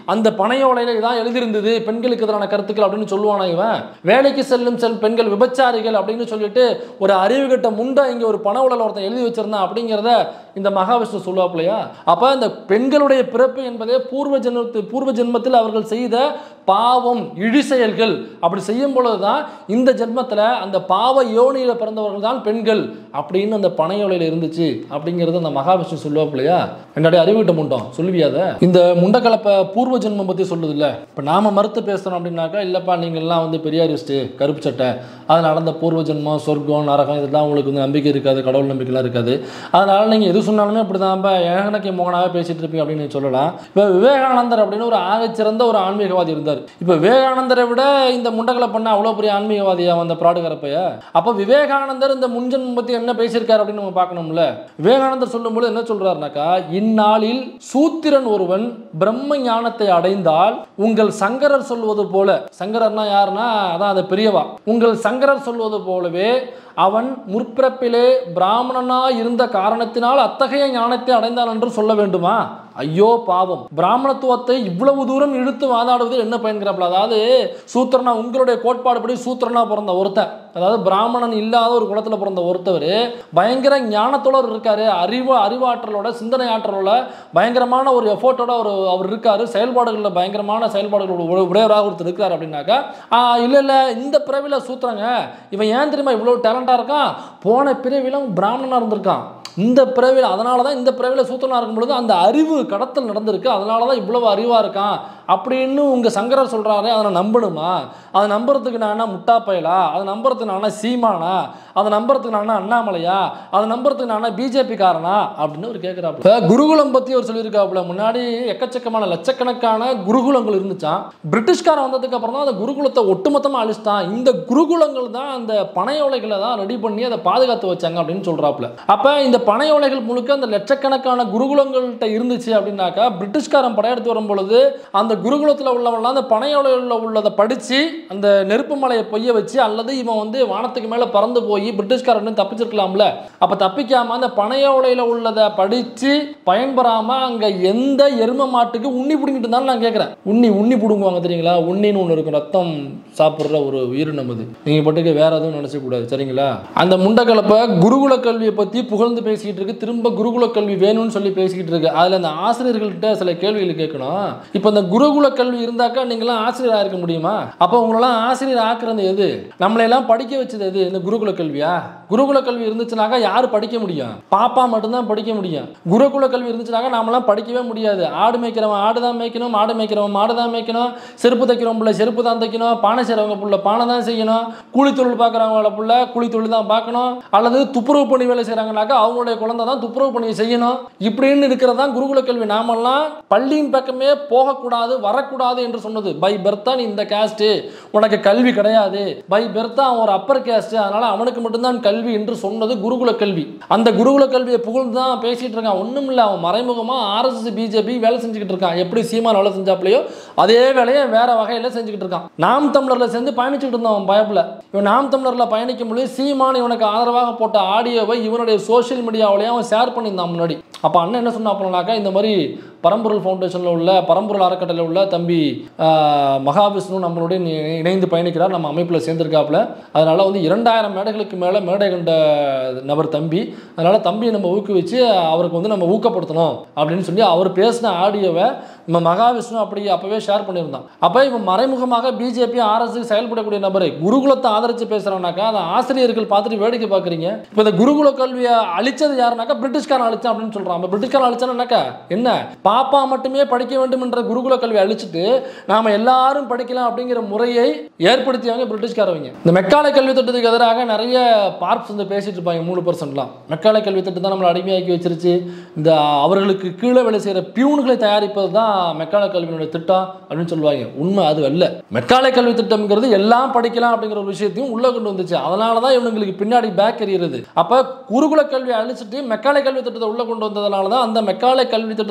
A: அந்த பனையோலையில இதான் எழுதியிருந்தது பெண்களுக்கு எதிரான கருத்துக்கள் அப்படின்னு சொல்லுவானா இவன் வேலைக்கு செல்லும் செல் பெண்கள் விபச்சாரிகள் அப்படின்னு சொல்லிட்டு ஒரு அறிவு கட்ட முண்டை இங்க ஒரு பண உடல் ஒருத்தன் எழுதி வச்சிருந்தான் அப்படிங்கிறத இந்த மகாவிஷ்ணு சொல்லுவாப்லையா அப்ப இந்த பெண்களுடைய பிறப்பு என்பதே பூர்வ ஜென்மத்து பூர்வ ஜென்மத்தில் அவர்கள் செய்த பாவம் இழி செயல்கள் அப்படி செய்யும் பொழுதுதான் இந்த ஜென்மத்தில் அந்த பாவ யோனியில பிறந்தவர்கள் தான் பெண்கள் அப்படின்னு அந்த பனையோலையில் இருந்துச்சு அப்படிங்கிறது அந்த மகாவிஷ்ணு சொல்லுவாப்லையா என்னுடைய அறிவுகிட்ட முண்டோம் சொல்லுவியாத இந்த முண்டக்கலப்பை பூர்வ ஜென்மம் பற்றி சொல்லுது இல்லை இப்போ நாம மறுத்து பேசுகிறோம் அப்படின்னாக்கா இல்லைப்பா நீங்கள்லாம் வந்து பெரியாரிஸ்ட்டு கருப்பு சட்டை அது நடந்த பூர்வ ஜென்மம் சொர்க்கம் நரகம் இதெல்லாம் உங்களுக்கு வந்து நம்பிக்கை இருக்காது கடவுள் நம்பிக்கைலாம் இருக்காது அதனால் நீங்கள் எது சொன்னாலுமே இப்படி தான்ப்பா எனக்கு மோகனாவே பேசிட்டு இருப்பீங்க அப்படின்னு நீங்க சொல்லலாம் இப்போ விவேகானந்தர் அப்படின்னு ஒரு ஆகச்சிறந்த ஒரு ஆன்மீகவாதி இருந்தார் இப்போ விவேகானந்தரை விட இந்த முண்டகலை பண்ண அவ்வளோ பெரிய ஆன்மீகவாதியா வந்த பிராடுகரப்பைய அப்போ விவேகானந்தர் இந்த முன்ஜென்மம் பற்றி என்ன பேசியிருக்காரு அப்படின்னு நம்ம பார்க்கணும்ல விவேகானந்தர் சொல்லும்போது என்ன சொல்றாருனாக்கா இந்நாளில் சூத்திரன் ஒருவன் பிரம்ம ஞானத்தை அடைந்தால் உங்கள் சங்கரர் சொல்வது போல சங்கரர்னா யாருன்னா அதான் அது பெரியவா உங்கள் சங்கரர் சொல்வது போலவே அவன் முற்பிறப்பிலே பிராமணனா இருந்த காரணத்தினால் அத்தகைய ஞானத்தை அடைந்தான் என்று சொல்ல வேண்டுமா ஐயோ பாவம் பிராமணத்துவத்தை இவ்வளவு தூரம் இழுத்து வாதாடுவது என்ன பயன்கிறாப்புல அதாவது சூத்திரனா உங்களுடைய கோட்பாடுபடி சூத்திரனா பிறந்த ஒருத்தன் அதாவது பிராமணன் இல்லாத ஒரு குலத்தில் பிறந்த ஒருத்தவர் பயங்கர ஞானத்தோட அவர் இருக்காரு அறிவு அறிவாற்றலோட சிந்தனை ஆற்றலோட பயங்கரமான ஒரு எஃபோர்ட்டோட ஒரு அவர் இருக்காரு செயல்பாடுகளில் பயங்கரமான செயல்பாடுகளோட உட- உடையவராக ஒருத்தர் இருக்காரு அப்படின்னாக்கா ஆஹ் இல்ல இல்ல இந்த பிறவில சூத்திரங்க இவன் ஏன் தெரியுமா இவ்வளவு டேலண்டா இருக்கான் போன பிறவில அவன் பிராமணனா இருந்திருக்கான் இந்த பிறவியில் அதனால தான் இந்த பிறவியில் சூத்திரனா இருக்கும் பொழுது அந்த அறிவு கடத்தல் நடந்திருக்கு அதனால தான் இவ்வளவு அறிவாக இருக்கான் அப்படின்னு உங்கள் சங்கரர் சொல்கிறாரு அதை நான் நம்பணுமா அதை நம்புறதுக்கு நான் என்ன முட்டா பயலா அதை நம்புறதுக்கு நான் என்ன சீமானா அதை நம்புறதுக்கு நான் என்ன அண்ணாமலையா அதை நம்புறதுக்கு நான் என்ன பிஜேபி காரனா அப்படின்னு அவர் கேட்குறாப்புல குருகுலம் பற்றி அவர் சொல்லியிருக்காப்புல முன்னாடி எக்கச்சக்கமான லட்சக்கணக்கான குருகுலங்கள் இருந்துச்சான் பிரிட்டிஷ்காரன் வந்ததுக்கு அப்புறம் தான் அந்த குருகுலத்தை ஒட்டுமொத்தமாக அழிச்சிட்டான் இந்த குருகுலங்கள் தான் அந்த பனையோலைகளை தான் ரெடி பண்ணி அதை பாதுகாத்து வச்சாங்க அப்படின்னு சொல்றாப்புல அப்போ இந்த பனையோலைகள் முழுக்க அந்த லட்சக்கணக்கான குருகுலங்கள்கிட்ட இருந்துச்சு அப்படின்னாக்கா பிரிட்டிஷ்காரன் படையெடுத்து வரும் பொழுது அந்த குருகுலத்தில் உள்ளவன்லாம் அந்த பனையோலைகளில் உள்ளதை படித்து அந்த நெருப்பு மலையை பொய்ய வச்சு அல்லது இவன் வந்து வானத்துக்கு மேலே பறந்து போய் பிரிட்டிஷ்காரன் தப்பிச்சிருக்கலாம்ல அப்போ தப்பிக்காம அந்த பனையோலையில் உள்ளதை படித்து பயன்பெறாமல் அங்கே எந்த எரும மாட்டுக்கு உண்ணி பிடிங்கிட்டு இருந்தாலும் நான் கேட்குறேன் உண்ணி உண்ணி பிடுங்குவாங்க தெரியுங்களா உண்ணின்னு ஒன்று இருக்கும் ரத்தம் சாப்பிட்ற ஒரு உயிரினம் அது நீங்கள் பட்டுக்கு வேற எதுவும் நினச்சக்கூடாது சரிங்களா அந்த முண்டக்கலப்பை குருகுல கல்வியை பற்றி புகழ்ந்து பேசிக்கிட்டு இருக்கு திரும்ப குருகுல கல்வி வேணும்னு சொல்லி பேசிக்கிட்டு இருக்கு அதில் அந்த ஆசிரியர்கள்ட்ட சில கேள்விகள் கேட்கணும் இப்போ இந்த குருகுல கல்வி இருந்தாக்கா நீங்களாம் ஆசிரியராக இருக்க முடியுமா அப்போ உங்களெல்லாம் ஆசிரியர் ஆக்குறது எது நம்மளையெல்லாம் படிக்க வச்சது எது இந்த குருகுல கல்வியா குருகுல கல்வி இருந்துச்சுனாக்கா யார் படிக்க முடியும் பாப்பா மட்டும்தான் படிக்க முடியும் குருகுல கல்வி இருந்துச்சுனாக்கா நாமெல்லாம் படிக்கவே முடியாது ஆடு மேய்க்கிறவன் ஆடு தான் மேய்க்கணும் மாடு மேய்க்கிறவன் மாடு தான் மேய்க்கணும் செருப்பு தைக்கிறவன் புள்ள செருப்பு தான் தைக்கணும் பானை செய்கிறவங்க புள்ள பானை தான் செய்யணும் கூலி தொழில் பார்க்குறவங்கள புள்ள கூலி தொழில் தான் பார்க்கணும் அல்லது துப்புரவு பணி வேலை செய்கிறாங்கனாக்கா அவங்களுடைய குழந்தை தான் துப்புரவு பணியை செய்யணும் இப்படின்னு இருக்கிறது தான் குருகுல கல்வி நாமெல்லாம் பள்ளியின் பக்கமே போகக்கூடாது வரக்கூடாது என்று சொன்னது பை பெர்த்தா நீ இந்த கேஸ்ட்டு உனக்கு கல்வி கிடையாது பை பெர்த்தா அவன் ஒரு அப்பர் கேஸ்ட் அதனால அவனுக்கு மட்டும்தான் கல்வி என்று சொன்னது குருகுல கல்வி அந்த குருகுல கல்வியை புகழ்ந்து தான் பேசிட்டு இருக்கான் ஒன்றும் இல்லை அவன் மறைமுகமாக ஆர்எஸ்எஸ் பிஜேபி வேலை செஞ்சுக்கிட்டு இருக்கான் எப்படி சீமான் வேலை செஞ்சாப்லையோ அதே வேலையை வேற வகையில் செஞ்சுக்கிட்டு இருக்கான் நாம் தமிழரில் சேர்ந்து பயணிச்சுட்டு இருந்தான் அவன் பயப்பில் இவன் நாம் தமிழரில் பயணிக்கும் பொழுது சீமான் இவனுக்கு ஆதரவாக போட்ட ஆடியோவை இவனுடைய சோஷியல் மீடியாவிலேயே அவன் ஷேர் பண்ணியிருந்தான் முன்னாடி அப்போ அண்ணன் என்ன சொன்னா அப்படின்னாக்கா இந்த மாதிரி பரம்பொருள் ஃபவுண்டேஷனில் உள்ள பரம்பொருள் அறக்கட்டளையில் உள்ள தம்பி ஆஹ், மகாவிஷ்ணு நம்மளுடைய இணை- இணைந்து பயணிக்கிறார் நம்ம அமைப்பில் சேர்ந்திருக்காப்புல அதனால வந்து இரண்டாயிரம் மேடைகளுக்கு மேலே மேடை கண்ட நபர் தம்பி அதனால தம்பியை நம்ம ஊக்குவிச்சு அவருக்கு வந்து நம்ம ஊக்கப்படுத்தணும் அப்படின்னு சொல்லி அவர் பேசின ஆடியோவை நம்ம மகாவிஷ்ணு அப்படி அப்பவே ஷேர் பண்ணியிருந்தான் அப்போ இவன் மறைமுகமாக பிஜேபி ஆர்எஸ் செயல்படக்கூடிய நபர் குருகுலத்தை ஆதரித்து பேசுகிறானாக்கா அந்த ஆசிரியர்கள் பார்த்துட்டு வேடிக்கை பார்க்குறீங்க இப்போ இந்த குருகுல கல்வியை அழிச்சது யாருனாக்கா பிரிட்டிஷ்காரன் அழிச்சான் அப்படின்னு சொல்கிறான் அப்ப பிரிட்டிஷ்காரன் அழிச்சானாக்கா என்ன பாப்பா மட்டுமே படிக்க வேண்டும் என்ற குருகுல கல்வி அழிச்சிட்டு நாம எல்லாரும் படிக்கலாம் அப்படிங்கிற முறையை ஏற்படுத்தியவங்க பிரிட்டிஷ்காரவங்க இந்த மெக்காலை கல்வி திட்டத்துக்கு எதிராக நிறைய பார்ப்ஸ் வந்து பேசிட்டு இருப்பாங்க மூணு பர்சன்ட்லாம் மெக்காலை கல்வி திட்டம் தான் நம்மளை அடிமையாக்கி வச்சிருச்சு இந்த அவர்களுக்கு கீழே வேலை செய்கிற பியூன்களை தயாரிப்பது தான் மெக்காலை கல்வியினுடைய திட்டம் அப்படின்னு சொல்லுவாங்க உண்மை அது அல்ல மெக்காலை கல்வி திட்டம்ங்கிறது எல்லாம் படிக்கலாம் அப்படிங்கிற ஒரு விஷயத்தையும் உள்ள கொண்டு வந்துச்சு அதனால தான் இவங்களுக்கு பின்னாடி பேக் எறிகிறது அப்போ குருகுல கல்வி அழிச்சிட்டு மெக்காலை கல்வி திட்டத்தை உள்ள கொண்டு வந்ததுனால தான் அந்த மெக்காலை கல்வி திட்டத்தில் படிச்ச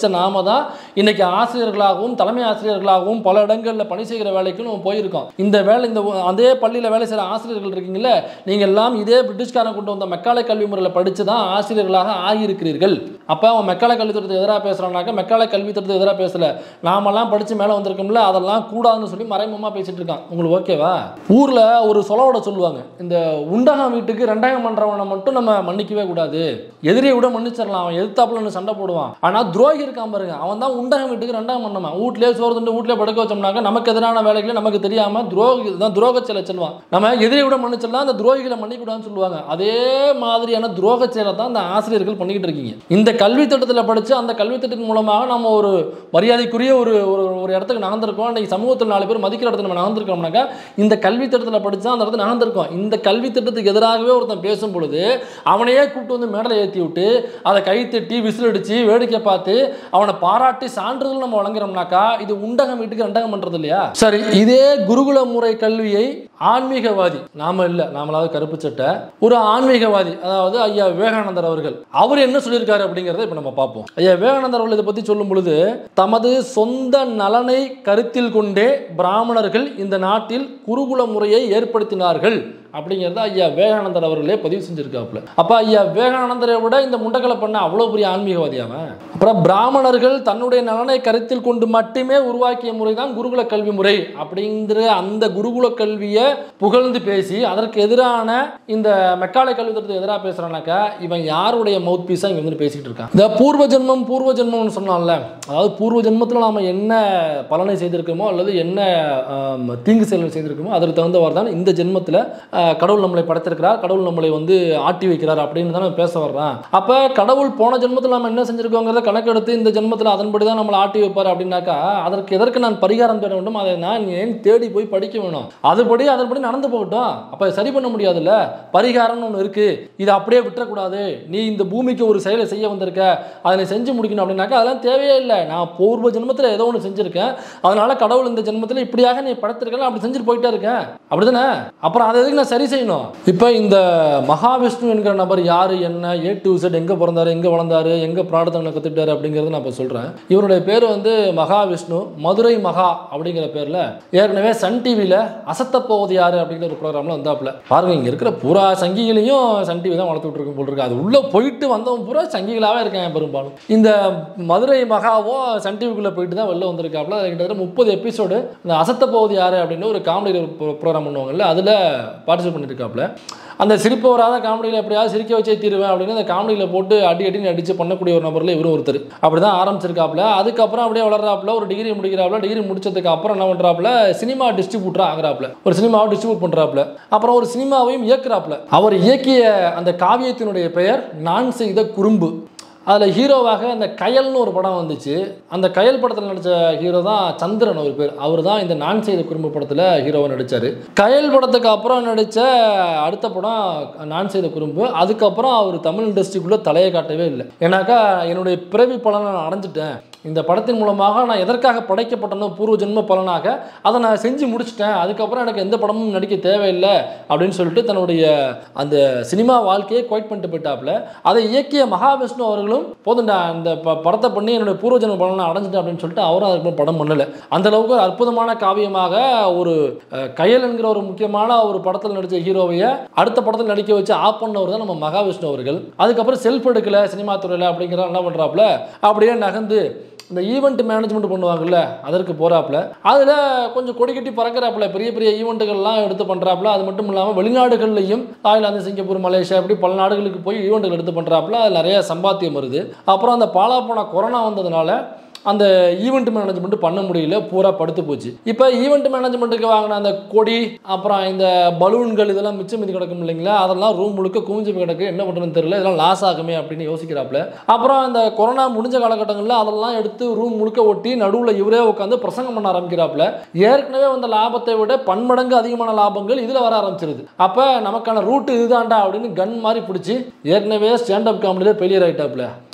A: படித்த நாம தான் இன்னைக்கு ஆசிரியர்களாகவும் தலைமை ஆசிரியர்களாகவும் பல இடங்களில் பணி செய்கிற வேலைக்கு நம்ம போயிருக்கோம் இந்த வேலை இந்த ஒ- அதே பள்ளியில் வேலை செய்கிற ஆசிரியர்கள் இருக்கீங்களே நீங்கள் எல்லாம் இதே பிரிட்டிஷ்காரன் கொண்டு வந்த மெக்காலை கல்வி முறையில் படித்து தான் ஆசிரியர்களாக ஆகியிருக்கிறீர்கள் அப்போ அவன் மெக்காலை கல்வி திட்டத்துக்கு எதிராக பேசுகிறானாக்கா மெக்காலை கல்வி திட்டத்துக்கு எதிராக பேசல நாமெல்லாம் படித்து மேலே வந்திருக்கோம்ல அதெல்லாம் கூடாதுன்னு சொல்லி மறைமுகமாக பேசிட்டு இருக்கான் உங்களுக்கு ஓகேவா ஊரில் ஒரு சொலவோட சொல்லுவாங்க இந்த உண்டகம் வீட்டுக்கு ரெண்டாயிரம் பண்ணுறவனை மட்டும் நம்ம மன்னிக்கவே கூடாது எதிரியை விட மன்னிச்சிடலாம் அவன் எதிர்த்தாப்புல நின்னு சண்டை போடுவான் ஆனால் துரோகி இருக்கான் பாருங்க அவன் தான் உண்டகம் வீட்டுக்கு ரெண்டாயிரம் பண்ணவன் வீட்லயே சோறு துண்டு வீட்லயே படுக்க வச்சோம்னாக்க நமக்கு எதிரான வேலைகளை நமக்கு தெரியாம துரோகி தான் துரோக செயலை சொல்லுவான் நம்ம எதிரியை விட மன்னிச்சிடலாம் அந்த துரோகிகளை மன்னிக்கூடாதுன்னு சொல்லுவாங்க அதே மாதிரியான துரோக செயலை தான் இந்த ஆசிரியர்கள் பண்ணிக்கிட்டு இருக்கீங்க இந்த கல்வி திட்டத்தில் படித்து அந்த கல்வி திட்டத்தின் மூலமாக நம்ம ஒரு மரியாதைக்குரிய ஒரு ஒரு ஒரு இடத்துக்கு நகர்ந்திருக்கோம் இன்னைக்கு சமூகத்தில் நாலு பேர் மதிக்கிற இடத்துல நம்ம நகர்ந்திருக்கோம்னாக்கா இந்த கல்வி திட்டத்தில் படித்தா அந்த இடத்துல நகர்ந்திருக்கோம் இந்த கல்வி திட்டத்துக்கு எதிராகவே ஒருத்தன் பேசும் பொழுது அவனையே கூப்பிட்டு வந்து மேடலை ஏற்றி விட்டு அதை கை தட்டி விசில் அடித்து வேடிக்கை பார்த்து அவனை பாராட்டி சான்றிதழ் நம்ம வழங்குறோம்னாக்கா இது உண்டகம் வீட்டுக்கு ரெண்டகம் பண்ணுறது இல்லையா சரி இதே குருகுல முறை கல்வியை ஆன்மீகவாதி நாம இல்லை நாமளாவது கருப்பு சட்டை ஒரு ஆன்மீகவாதி அதாவது ஐயா விவேகானந்தர் அவர்கள் அவர் என்ன சொல்லியிருக்காரு அப்படிங்கிறத இப்போ நம்ம பார்ப்போம் ஐயா விவேகானந்தர் அவர்கள் இதை பற்றி சொல்லும் பொழுது தமது சொந்த நலனை கருத்தில் கொண்டே பிராமணர்கள் இந்த நாட்டில் குருகுல முறையை ஏற்படுத்தினார்கள் அப்படிங்கிறத ஐயா விவேகானந்தர் அவர்களே பதிவு செஞ்சிருக்காப்புல அப்ப ஐயா விவேகானந்தரை விட இந்த முண்டக்கலை பண்ண அவ்வளோ பெரிய ஆன்மீகவாதி அவன் அப்புறம் பிராமணர்கள் தன்னுடைய நலனை கருத்தில் கொண்டு மட்டுமே உருவாக்கிய முறை தான் குருகுல கல்வி முறை அப்படிங்கிற அந்த குருகுல கல்வியை புகழ்ந்து பேசி அதற்கு எதிரான இந்த மெக்காலை கல்வி திட்டத்துக்கு எதிராக பேசுறானாக்கா இவன் யாருடைய மவுத் பீஸா இங்க வந்து பேசிக்கிட்டு இருக்கான் இந்த பூர்வ ஜென்மம் பூர்வ ஜென்மம்னு சொன்னான்ல அதாவது பூர்வ ஜென்மத்தில் நாம என்ன பலனை செய்திருக்கோமோ அல்லது என்ன ஆம், தீங்கு செயல்கள் செய்திருக்கோமோ அதற்கு தகுந்தவாறு தான் இந்த ஜென்மத்தில் கடவுள் நம்மளை படைத்திருக்கிறார் கடவுள் நம்மளை வந்து ஆட்டி வைக்கிறார் அப்படின்னு தானே பேச வர்றான் அப்போ கடவுள் போன ஜென்மத்தில் நம்ம என்ன செஞ்சிருக்கோங்கிறத கணக்கெடுத்து இந்த ஜென்மத்தில் அதன்படி தான் நம்மளை ஆட்டி வைப்பார் அப்படின்னாக்கா அதற்கு எதற்கு நான் பரிகாரம் தேட வேண்டும் அதை நான் ஏன் தேடி போய் படிக்க வேணும் அதுபடி அதன்படி நடந்து போகட்டும் அப்போ சரி பண்ண முடியாதுல்ல பரிகாரம்னு ஒன்று இருக்கு இதை அப்படியே விட்டுறக்கூடாது நீ இந்த பூமிக்கு ஒரு செயலை செய்ய வந்திருக்க அதை நீ செஞ்சு முடிக்கணும் அப்படின்னாக்கா அதெல்லாம் தேவையே இல்லை நான் பூர்வ ஜென்மத்தில் ஏதோ ஒன்று செஞ்சிருக்கேன் அதனால கடவுள் இந்த ஜென்மத்தில் இப்படியாக நீ படைத்திருக்கலாம் அப்படி செஞ்சுட்டு போயிட்டே இருக்கேன் அப்படிதானே அப்புறம் அதை எதுக்கு நான் சரி செய்யணும் இப்போ இந்த மகாவிஷ்ணு என்கிற நபர் யார் என்ன ஏ டு Z எங்கே பிறந்தாரு எங்கே வளர்ந்தாரு எங்கே பிரார்த்தனை கற்றுட்டாரு அப்படிங்கிறத நான் இப்போ சொல்கிறேன் இவருடைய பேர் வந்து மகாவிஷ்ணு மதுரை மகா அப்படிங்கிற பேரில் ஏற்கனவே சன் டிவியில் அசத்த போவது யார் அப்படிங்கிற ஒரு ப்ரோக்ராமில் வந்தாப்புல பாருங்க இங்கே இருக்கிற பூரா சங்கிகளையும் சன் டிவி தான் வளர்த்து விட்டுருக்கு போல் இருக்கு அது உள்ளே போயிட்டு வந்தவன் பூரா சங்கிகளாகவே இருக்கேன் பெரும்பாலும் இந்த மதுரை மகாவும் சன் டிவிக்குள்ளே போயிட்டு தான் வெளில வந்திருக்காப்புல அது கிட்டத்தட்ட முப்பது எபிசோடு இந்த அசத்த போவது யார் அப்படின்னு ஒரு காமெடி ப்ரோக்ராம் பண்ணுவாங்கல்ல அதில் பார்ட்டிசிபேட் பண்ணியிருக்காப்புல அந்த சிரிப்பு வராத காமெடியில் எப்படியாவது சிரிக்க வச்சே தீருவேன் அப்படின்னு அந்த காமெடியில் போட்டு அடி அடின்னு அடித்து பண்ணக்கூடிய ஒரு நபரில் இவரும் ஒருத்தர் அப்படி தான் ஆரம்பிச்சிருக்காப்புல அதுக்கப்புறம் அப்படியே வளர்றாப்புல ஒரு டிகிரி முடிக்கிறாப்புல டிகிரி முடிச்சதுக்கு அப்புறம் என்ன பண்ணுறாப்புல சினிமா டிஸ்ட்ரிபியூட்டராக ஆகுறாப்புல ஒரு சினிமாவை டிஸ்ட்ரிபியூட் பண்ணுறாப்புல அப்புறம் ஒரு சினிமாவையும் இயக்குறாப்புல அவர் இயக்கிய அந்த காவியத்தினுடைய பெயர் நான் செய்த குறும்பு அதில் ஹீரோவாக அந்த கயல்னு ஒரு படம் வந்துச்சு அந்த கயல் படத்தில் நடித்த ஹீரோ தான் சந்திரன் ஒரு பேர் அவர் தான் இந்த நான் செய்த குறும்பு படத்தில் ஹீரோவை நடித்தார் கயல் படத்துக்கு அப்புறம் நடித்த அடுத்த படம் நான் செய்த குறும்பு அதுக்கப்புறம் அவர் தமிழ் இண்டஸ்ட்ரிக்குள்ளே தலையை காட்டவே இல்லை ஏன்னாக்கா என்னுடைய பிறவி பலனை நான் அடைஞ்சிட்டேன் இந்த படத்தின் மூலமாக நான் எதற்காக படைக்கப்பட்டனோ பூர்வ ஜென்ம பலனாக அதை நான் செஞ்சு முடிச்சிட்டேன் அதுக்கப்புறம் எனக்கு எந்த படமும் நடிக்க தேவையில்லை அப்படின்னு சொல்லிட்டு தன்னுடைய அந்த சினிமா வாழ்க்கையை குவைட் பண்ணிட்டு போயிட்டாப்புல அதை இயக்கிய மகாவிஷ்ணு அவர்களும் போதுண்டா இந்த ப படத்தை பண்ணி என்னுடைய பூர்வ ஜென்ம பலனை அடைஞ்சிட்டேன் அப்படின்னு சொல்லிட்டு அவரும் அதுக்கு படம் பண்ணலை அந்த அளவுக்கு ஒரு அற்புதமான காவியமாக ஒரு அஹ், கயல் என்கிற ஒரு முக்கியமான ஒரு படத்தில் நடித்த ஹீரோவையை அடுத்த படத்தில் நடிக்க வச்சு ஆப் பண்ணவர் தான் நம்ம மகாவிஷ்ணு அவர்கள் அதுக்கப்புறம் செல்ஃப் எடுக்கல சினிமா துறையில் அப்படிங்கிற என்ன பண்ணுறாப்புல அப்படியே நகர்ந்து இந்த ஈவெண்ட் மேனேஜ்மெண்ட் பண்ணுவாங்கல்ல அதற்கு போகிறாப்புல அதில் கொஞ்சம் கொடி கட்டி பறக்கிறாப்புல பெரிய பெரிய ஈவெண்ட்டுகள்லாம் எடுத்து பண்ணுறாப்புல அது மட்டும் இல்லாமல் வெளிநாடுகள்லையும் தாய்லாந்து சிங்கப்பூர் மலேசியா இப்படி பல நாடுகளுக்கு போய் ஈவெண்ட்டுகள் எடுத்து பண்ணுறாப்புல அதில் நிறைய சம்பாத்தியம் வருது அப்புறம் அந்த பாலா போன கொரோனா வந்ததுனால அந்த ஈவெண்ட் மேனேஜ்மெண்ட் பண்ண முடியல பூரா படுத்து போச்சு இப்போ ஈவெண்ட் மேனேஜ்மெண்ட்டுக்கு வாங்கின அந்த கொடி அப்புறம் இந்த பலூன்கள் இதெல்லாம் மிச்சம் மீதி கிடக்கும் இல்லைங்களா அதெல்லாம் ரூம் முழுக்க குவிஞ்சு போய் கிடக்கு என்ன பண்ணுறதுன்னு தெரியல இதெல்லாம் லாஸ் ஆகுமே அப்படின்னு யோசிக்கிறாப்புல அப்புறம் இந்த கொரோனா முடிஞ்ச காலகட்டங்களில் அதெல்லாம் எடுத்து ரூம் முழுக்க ஒட்டி நடுவில் இவரே உட்காந்து பிரசங்கம் பண்ண ஆரம்பிக்கிறாப்புல ஏற்கனவே வந்த லாபத்தை விட பன்மடங்கு அதிகமான லாபங்கள் இதில் வர ஆரம்பிச்சிருது அப்போ நமக்கான ரூட்டு இதுதான்டா அப்படின்னு கன் மாதிரி பிடிச்சி ஏற்கனவே ஸ்டாண்டப் காமெடியில் ஃபெயிலியர் ஆகிட்டாப்புல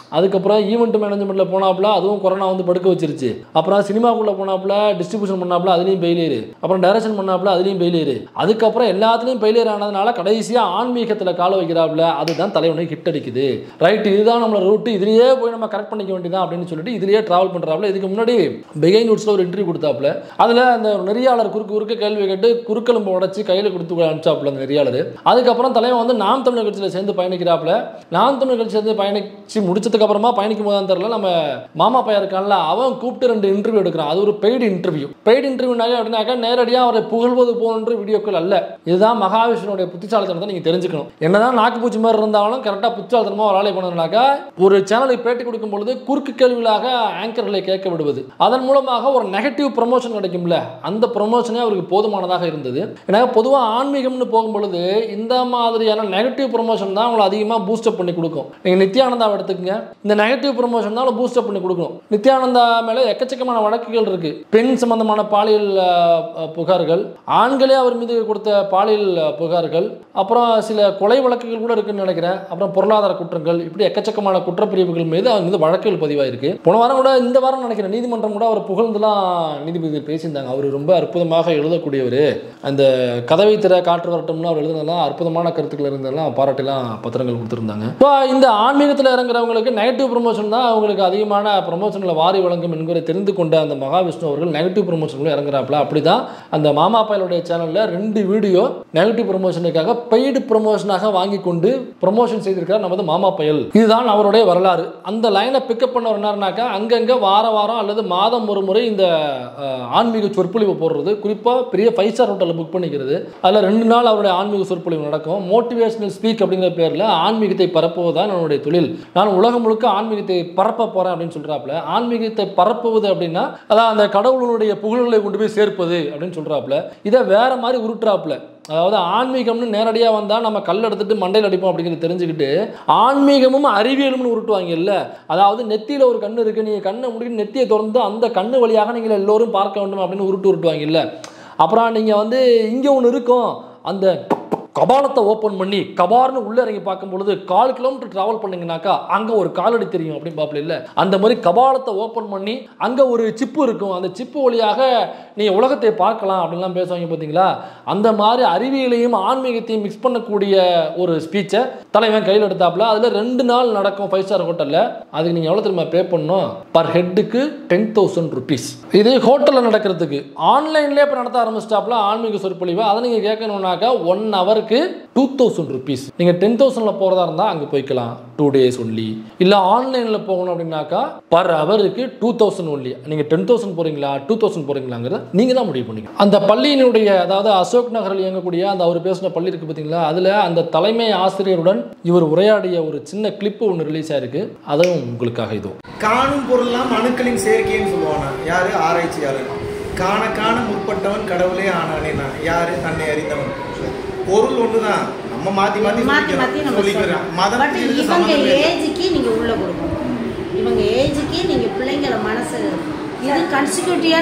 A: அதுக்கப்புறம் ஈவெண்ட் மேனேஜ்மெண்ட்டில் போனாப்புல அதுவும் கொரோனா வந்து படுக்க வச்சிருச்சு அப்புறம் சினிமாக்குள்ளே போனாப்புல டிஸ்ட்ரிபியூஷன் பண்ணாப்புல அதுலேயும் ஃபெயிலியர் அப்புறம் டைரக்ஷன் பண்ணாப்புல அதுலேயும் ஃபெயிலியர் அதுக்கப்புறம் எல்லாத்துலேயும் ஃபெயிலியர் ஆனதுனால கடைசியாக ஆன்மீகத்தில் கால வைக்கிறாப்புல அதுதான் தலைவனை ஹிட் அடிக்குது ரைட் இதுதான் நம்மளோட ரூட்டு இதுலேயே போய் நம்ம கரெக்ட் பண்ணிக்க வேண்டியதான் அப்படின்னு சொல்லிட்டு இதுலேயே ட்ராவல் பண்ணுறாப்புல இதுக்கு முன்னாடி பிகைன் உட்ஸில் ஒரு இன்டர்வியூ கொடுத்தாப்புல அதில் அந்த நெறியாளர் குறுக்கு குறுக்க கேள்வி கேட்டு குறுக்கெலும்பு உடச்சி கையில் கொடுத்து அனுப்பிச்சாப்புல அந்த நெறியாளர் அதுக்கப்புறம் தலைவன் வந்து நாம் தமிழர் கட்சியில் சேர்ந்து பயணிக்கிறாப்புல நாம் தமிழர் கட்சி சேர்ந்து பயணிச்சு முடிச்சதுக்கு அப்புறமா பயணிக்கும் போதான் தெரியல நம்ம மாமா பையன் இருக்கான்ல அவன் கூப்பிட்டு ரெண்டு இன்டர்வியூ எடுக்கிறான் அது ஒரு பெய்டு இன்டர்வியூ பெய்டு இன்டர்வியூனாக்க அப்படின்னாக்கா நேரடியாக அவரை புகழ்வது போன்ற வீடியோக்கள் அல்ல இதுதான் மகாவிஷ்ணுடைய புத்திசாலித்தனத்தை நீங்கள் தெரிஞ்சுக்கணும் என்னதான் நாக்கு பூச்சி மாதிரி இருந்தாலும் கரெக்டாக புத்திசாலித்தனமாக ஒரு ஆளை பண்ணணும்னாக்கா ஒரு சேனலுக்கு பேட்டி கொடுக்கும் பொழுது குறுக்கு கேள்விகளாக ஆங்கர்களை கேட்க விடுவது அதன் மூலமாக ஒரு நெகட்டிவ் ப்ரமோஷன் கிடைக்கும்ல அந்த ப்ரமோஷனே அவருக்கு போதுமானதாக இருந்தது ஏன்னா பொதுவாக ஆன்மீகம்னு போகும் பொழுது இந்த மாதிரியான நெகட்டிவ் ப்ரமோஷன் தான் உங்களை அதிகமாக பூஸ்டப் பண்ணி கொடுக்கும் நீங்கள் நித்யானந்தாவை எடுத்துக்கங்க இந்த நெகட்டிவ் ப்ரமோஷன் தான் பூஸ்டப் பண்ணி கொடுக்கணும் நித்யானந்தா மேலே எக்கச்சக்கமான வழக்குகள் இருக்கு பெண் சம்பந்தமான பாலியல் அஹ், அஹ், புகார்கள் ஆண்களே அவர் மீது கொடுத்த பாலியல் அஹ், புகார்கள் அப்புறம் சில கொலை வழக்குகள் கூட இருக்குன்னு நினைக்கிறேன் அப்புறம் பொருளாதார குற்றங்கள் இப்படி எக்கச்சக்கமான குற்றப்பிரிவுகள் மீது அவங்க மீது வழக்குகள் பதிவாயிருக்கு போன வாரம் கூட இந்த வாரம் நினைக்கிறேன் நீதிமன்றம் கூட அவர் புகழ்ந்துலாம் நீதிபதி பேசியிருந்தாங்க அவர் ரொம்ப அற்புதமாக எழுதக்கூடியவர் அந்த கதவை திற காற்று வரட்டும்னு அவர் எழுதுனதெல்லாம் அற்புதமான கருத்துக்கள் இருந்ததெல்லாம் பாராட்டிலாம் பத்திரங்கள் கொடுத்துருந்தாங்க இப்போ இந்த ஆன்மீகத்தில் இறங்குறவங்களுக்கு நெகட்டிவ் ப்ரொமோஷன் தான் அவங்களுக்கு அதிகமான ப்ரொமோஷன்களை வாரி வழங்கும் என்கிற தெரிந்து கொண்ட அந்த மகாவிஷ்ணு அவர்கள் நெகட்டிவ் ப்ரொமோஷன்ல இறங்குறாப்புல அப்படி தான் அந்த மாமா பயலுடைய சேனலில் ரெண்டு வீடியோ நெகட்டிவ் ப்ரொமோஷனுக்காக பெய்டு ப்ரொமோஷனாக வாங்கி கொண்டு ப்ரொமோஷன் செய்திருக்கிறார் நமது மாமா பயல் இதுதான் அவருடைய வரலாறு அந்த லைனை பிக்கப் பண்ண என்னன்னாக்கா அங்கங்கே வார வாரம் அல்லது மாதம் ஒரு முறை இந்த அஹ், ஆன்மீக சொற்பொழிவு போடுறது குறிப்பாக பெரிய ஃபைவ் ஸ்டார் ஹோட்டலில் புக் பண்ணிக்கிறது அதில் ரெண்டு நாள் அவருடைய ஆன்மீக சொற்பொழிவு நடக்கும் மோட்டிவேஷனல் ஸ்பீக் அப்படிங்கிற பேரில் ஆன்மீகத்தை பரப்புவதுதான் என்னுடைய தொழில் நான் உலகம் முழுக்க ஆன்மீகத்தை பரப்ப போகிறேன் அப்படின்னு சொல்கிறாப்புல ஆன்மீகத்தை பரப்புவது அப்படின்னா அதான் அந்த கடவுளுடைய புகழ்களை கொண்டு போய் சேர்ப்பது அப்படின்னு சொல்கிறாப்புல இதை வேற மாதிரி உருட்டுறாப்புல அதாவது ஆன்மீகம்னு நேரடியாக வந்தால் நம்ம கல் எடுத்துட்டு மண்டையில் அடிப்போம் அப்படிங்கிறத தெரிஞ்சுக்கிட்டு ஆன்மீகமும் அறிவியலும்னு உருட்டுவாங்க இல்ல அதாவது நெத்தியில் ஒரு கண்ணு இருக்கு நீங்கள் கண்ணை முடிக்கிட்டு நெத்தியை திறந்து அந்த கண்ணு வழியாக நீங்கள் எல்லோரும் பார்க்க வேண்டும் அப்படின்னு உருட்டு உருட்டுவாங்க இல்ல அப்புறம் நீங்கள் வந்து இங்கே ஒன்று இருக்கும் அந்த கபாலத்தை ஓப்பன் பண்ணி கபார்னு உள்ளே இறங்கி பார்க்கும் பொழுது கால் கிலோமீட்டர் டிராவல் பண்ணீங்கன்னாக்கா அங்கே ஒரு காலடி தெரியும் அப்படின்னு பார்ப்பல இல்லை அந்த மாதிரி கபாலத்தை ஓப்பன் பண்ணி அங்கே ஒரு சிப்பு இருக்கும் அந்த சிப்பு வழியாக நீங்கள் உலகத்தை பார்க்கலாம் அப்படின்லாம் பேசுவாங்க பார்த்தீங்களா அந்த மாதிரி அறிவியலையும் ஆன்மீகத்தையும் மிக்ஸ் பண்ணக்கூடிய ஒரு ஸ்பீச்சை தலைவன் கையில் எடுத்தாப்புல அதில் ரெண்டு நாள் நடக்கும் ஃபைவ் ஸ்டார் ஹோட்டலில் அதுக்கு நீங்கள் எவ்வளோ தெரியுமா பே பண்ணணும் பர் ஹெட்டுக்கு டென் தௌசண்ட் ருபீஸ் இது ஹோட்டலில் நடக்கிறதுக்கு ஆன்லைன்லேயே இப்போ நடத்த ஆரம்பிச்சிட்டாப்புல ஆன்மீக சொற்பொழிவு அதை நீங்கள் கேட்கணுன்னாக்கா ஒன் ஹவருக்கு டூ தௌசண்ட் ருபீஸ் நீங்கள் டென் தௌசண்டில் போகிறதா இருந்தால் அங்கே போய்க்கலாம் டூ டேஸ் ஒன்லி இல்லை ஆன்லைனில் போகணும் அப்படின்னாக்கா பர் ஹவருக்கு டூ தௌசண்ட் ஒன்லி நீங்கள் டென் தௌசண்ட் போகிறீங்களா டூ தௌசண்ட் போகிறீங்களாங்கிறத நீங்கள் தான் முடிவு பண்ணிக்க அந்த பள்ளியினுடைய அதாவது அசோக் நகரில் இயங்கக்கூடிய அந்த அவர் பேசின பள்ளி இருக்குது பார்த்தீங்களா அதில் அந்த தலைமை ஆசிரியருடன் இவர் உரையாடிய ஒரு சின்ன கிளிப்பு ஒன்று ரிலீஸ் ஆயிருக்கு அதுவும் உங்களுக்காக இதோ
B: காணும் பொருள்லாம் அணுக்களின் சேர்க்கைன்னு சொல்லுவானா யாரு ஆராய்ச்சியாளர் காண காண முற்பட்டவன் கடவுளே ஆனானேனா யாரு தன்னை அறிந்தவன் பொருள் ஒண்ணுதான் நம்ம மாத்தி மாத்தி
C: மாத்தி மாத்தி நம்ம
B: சொல்லிக்கிறோம்
C: சொல்றோம்
B: மதம்
C: பட்
B: இதுக்கு
C: இவங்க
B: சம்மந்தம் இல்லை.
C: ஏஜுக்கு நீங்க உள்ள கொடுக்கணும் இவங்க ஏஜுக்கு நீங்க பிள்ளைங்கள மனசு இது கன்சிக்யூட்டிவா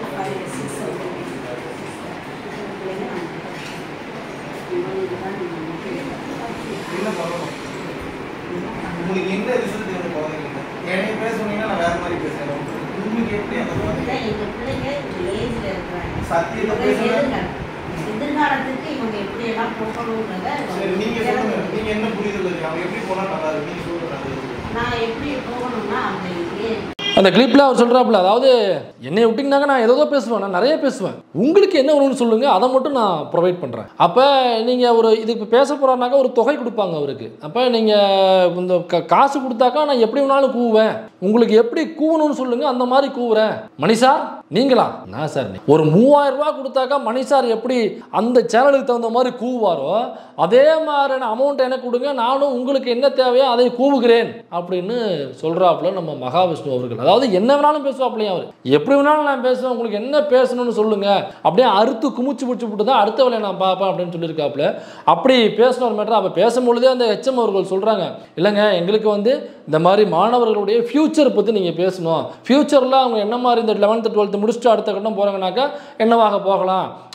B: என்ன பண்ணணும் உங்களுக்கு என்ன ரிசல்ட் வேணும் குழந்தைங்களுக்கு என்னைய பேச சொன்னீங்கன்னா நான் வேற மாதிரி பேசுறேன் உங்களுக்கு எப்படி அந்த குழந்தை
C: எங்க பிள்ளைங்க இந்த ஏஜ்ல இருக்கிறாங்க
B: சத்தியத்தை
C: இவங்க
B: பேசுங்க
C: எதிர்காலம். எதிர்காலத்துக்கு இவங்க எப்படி எல்லாம் போகணுன்றத
B: சரி நீங்க சொல்லுங்க நீங்க என்ன புரிதல் இருக்கு அவங்க எப்படி போனா நல்லா இருக்கு நீங்க சொல்லுங்க நல்லது.
C: நான் எப்படி போகணும்னா அந்த இதுலயே
A: அந்த கிளிப்பில் அவர் சொல்கிறாப்புல அதாவது என்னை விட்டிங்கனாக்க நான் ஏதோ பேசுவேன் நான் நிறைய பேசுவேன் உங்களுக்கு என்ன வரும்னு சொல்லுங்கள் அதை மட்டும் நான் ப்ரொவைட் பண்ணுறேன் அப்போ நீங்கள் ஒரு இதுக்கு பேச போகிறாருனாக்கா ஒரு தொகை கொடுப்பாங்க அவருக்கு அப்போ நீங்கள் இந்த க- காசு கொடுத்தாக்கா நான் எப்படி வேணாலும் கூவுவேன் உங்களுக்கு எப்படி கூவணும்னு சொல்லுங்கள் அந்த மாதிரி கூவுறேன் மணி சார் நீங்களா நான் சார் நீ- ஒரு மூவாயிரம் ரூபாய் கொடுத்தாக்கா மணி சார் எப்படி அந்த சேனலுக்கு தகுந்த மாதிரி கூவுவாரோ அதே மாதிரியான அமௌண்ட் எனக்கு கொடுங்க நானும் உங்களுக்கு என்ன தேவையோ அதை கூவுகிறேன் அப்படின்னு சொல்கிறாப்புல நம்ம மகாவிஷ்ணு அவர்கள் அதாவது என்ன வேணாலும் பேசுவாப்லையும் அவர் எப்படி வேணாலும் நான் பேசுவேன் உங்களுக்கு என்ன பேசணும்னு சொல்லுங்க அப்படியே அறுத்து குமிச்சு பிடிச்சி விட்டு தான் அடுத்த வேலையை நான் பார்ப்பேன் அப்படின்னு சொல்லியிருக்காப்புல அப்படி பேசின ஒரு மேட்டர் அப்போ பேசும்பொழுதே அந்த ஹெச்எம் அவர்கள் சொல்கிறாங்க இல்லைங்க எங்களுக்கு வந்து இந்த மாதிரி மாணவர்களுடைய ஃப்யூச்சர் பற்றி நீங்கள் பேசணும் ஃப்யூச்சரில் அவங்க என்ன மாதிரி இந்த லெவன்த்து டுவெல்த்து முடிச்சுட்டு அடுத்த கட்டம் போகிறாங்கனாக்கா என்னவாக போகலாம்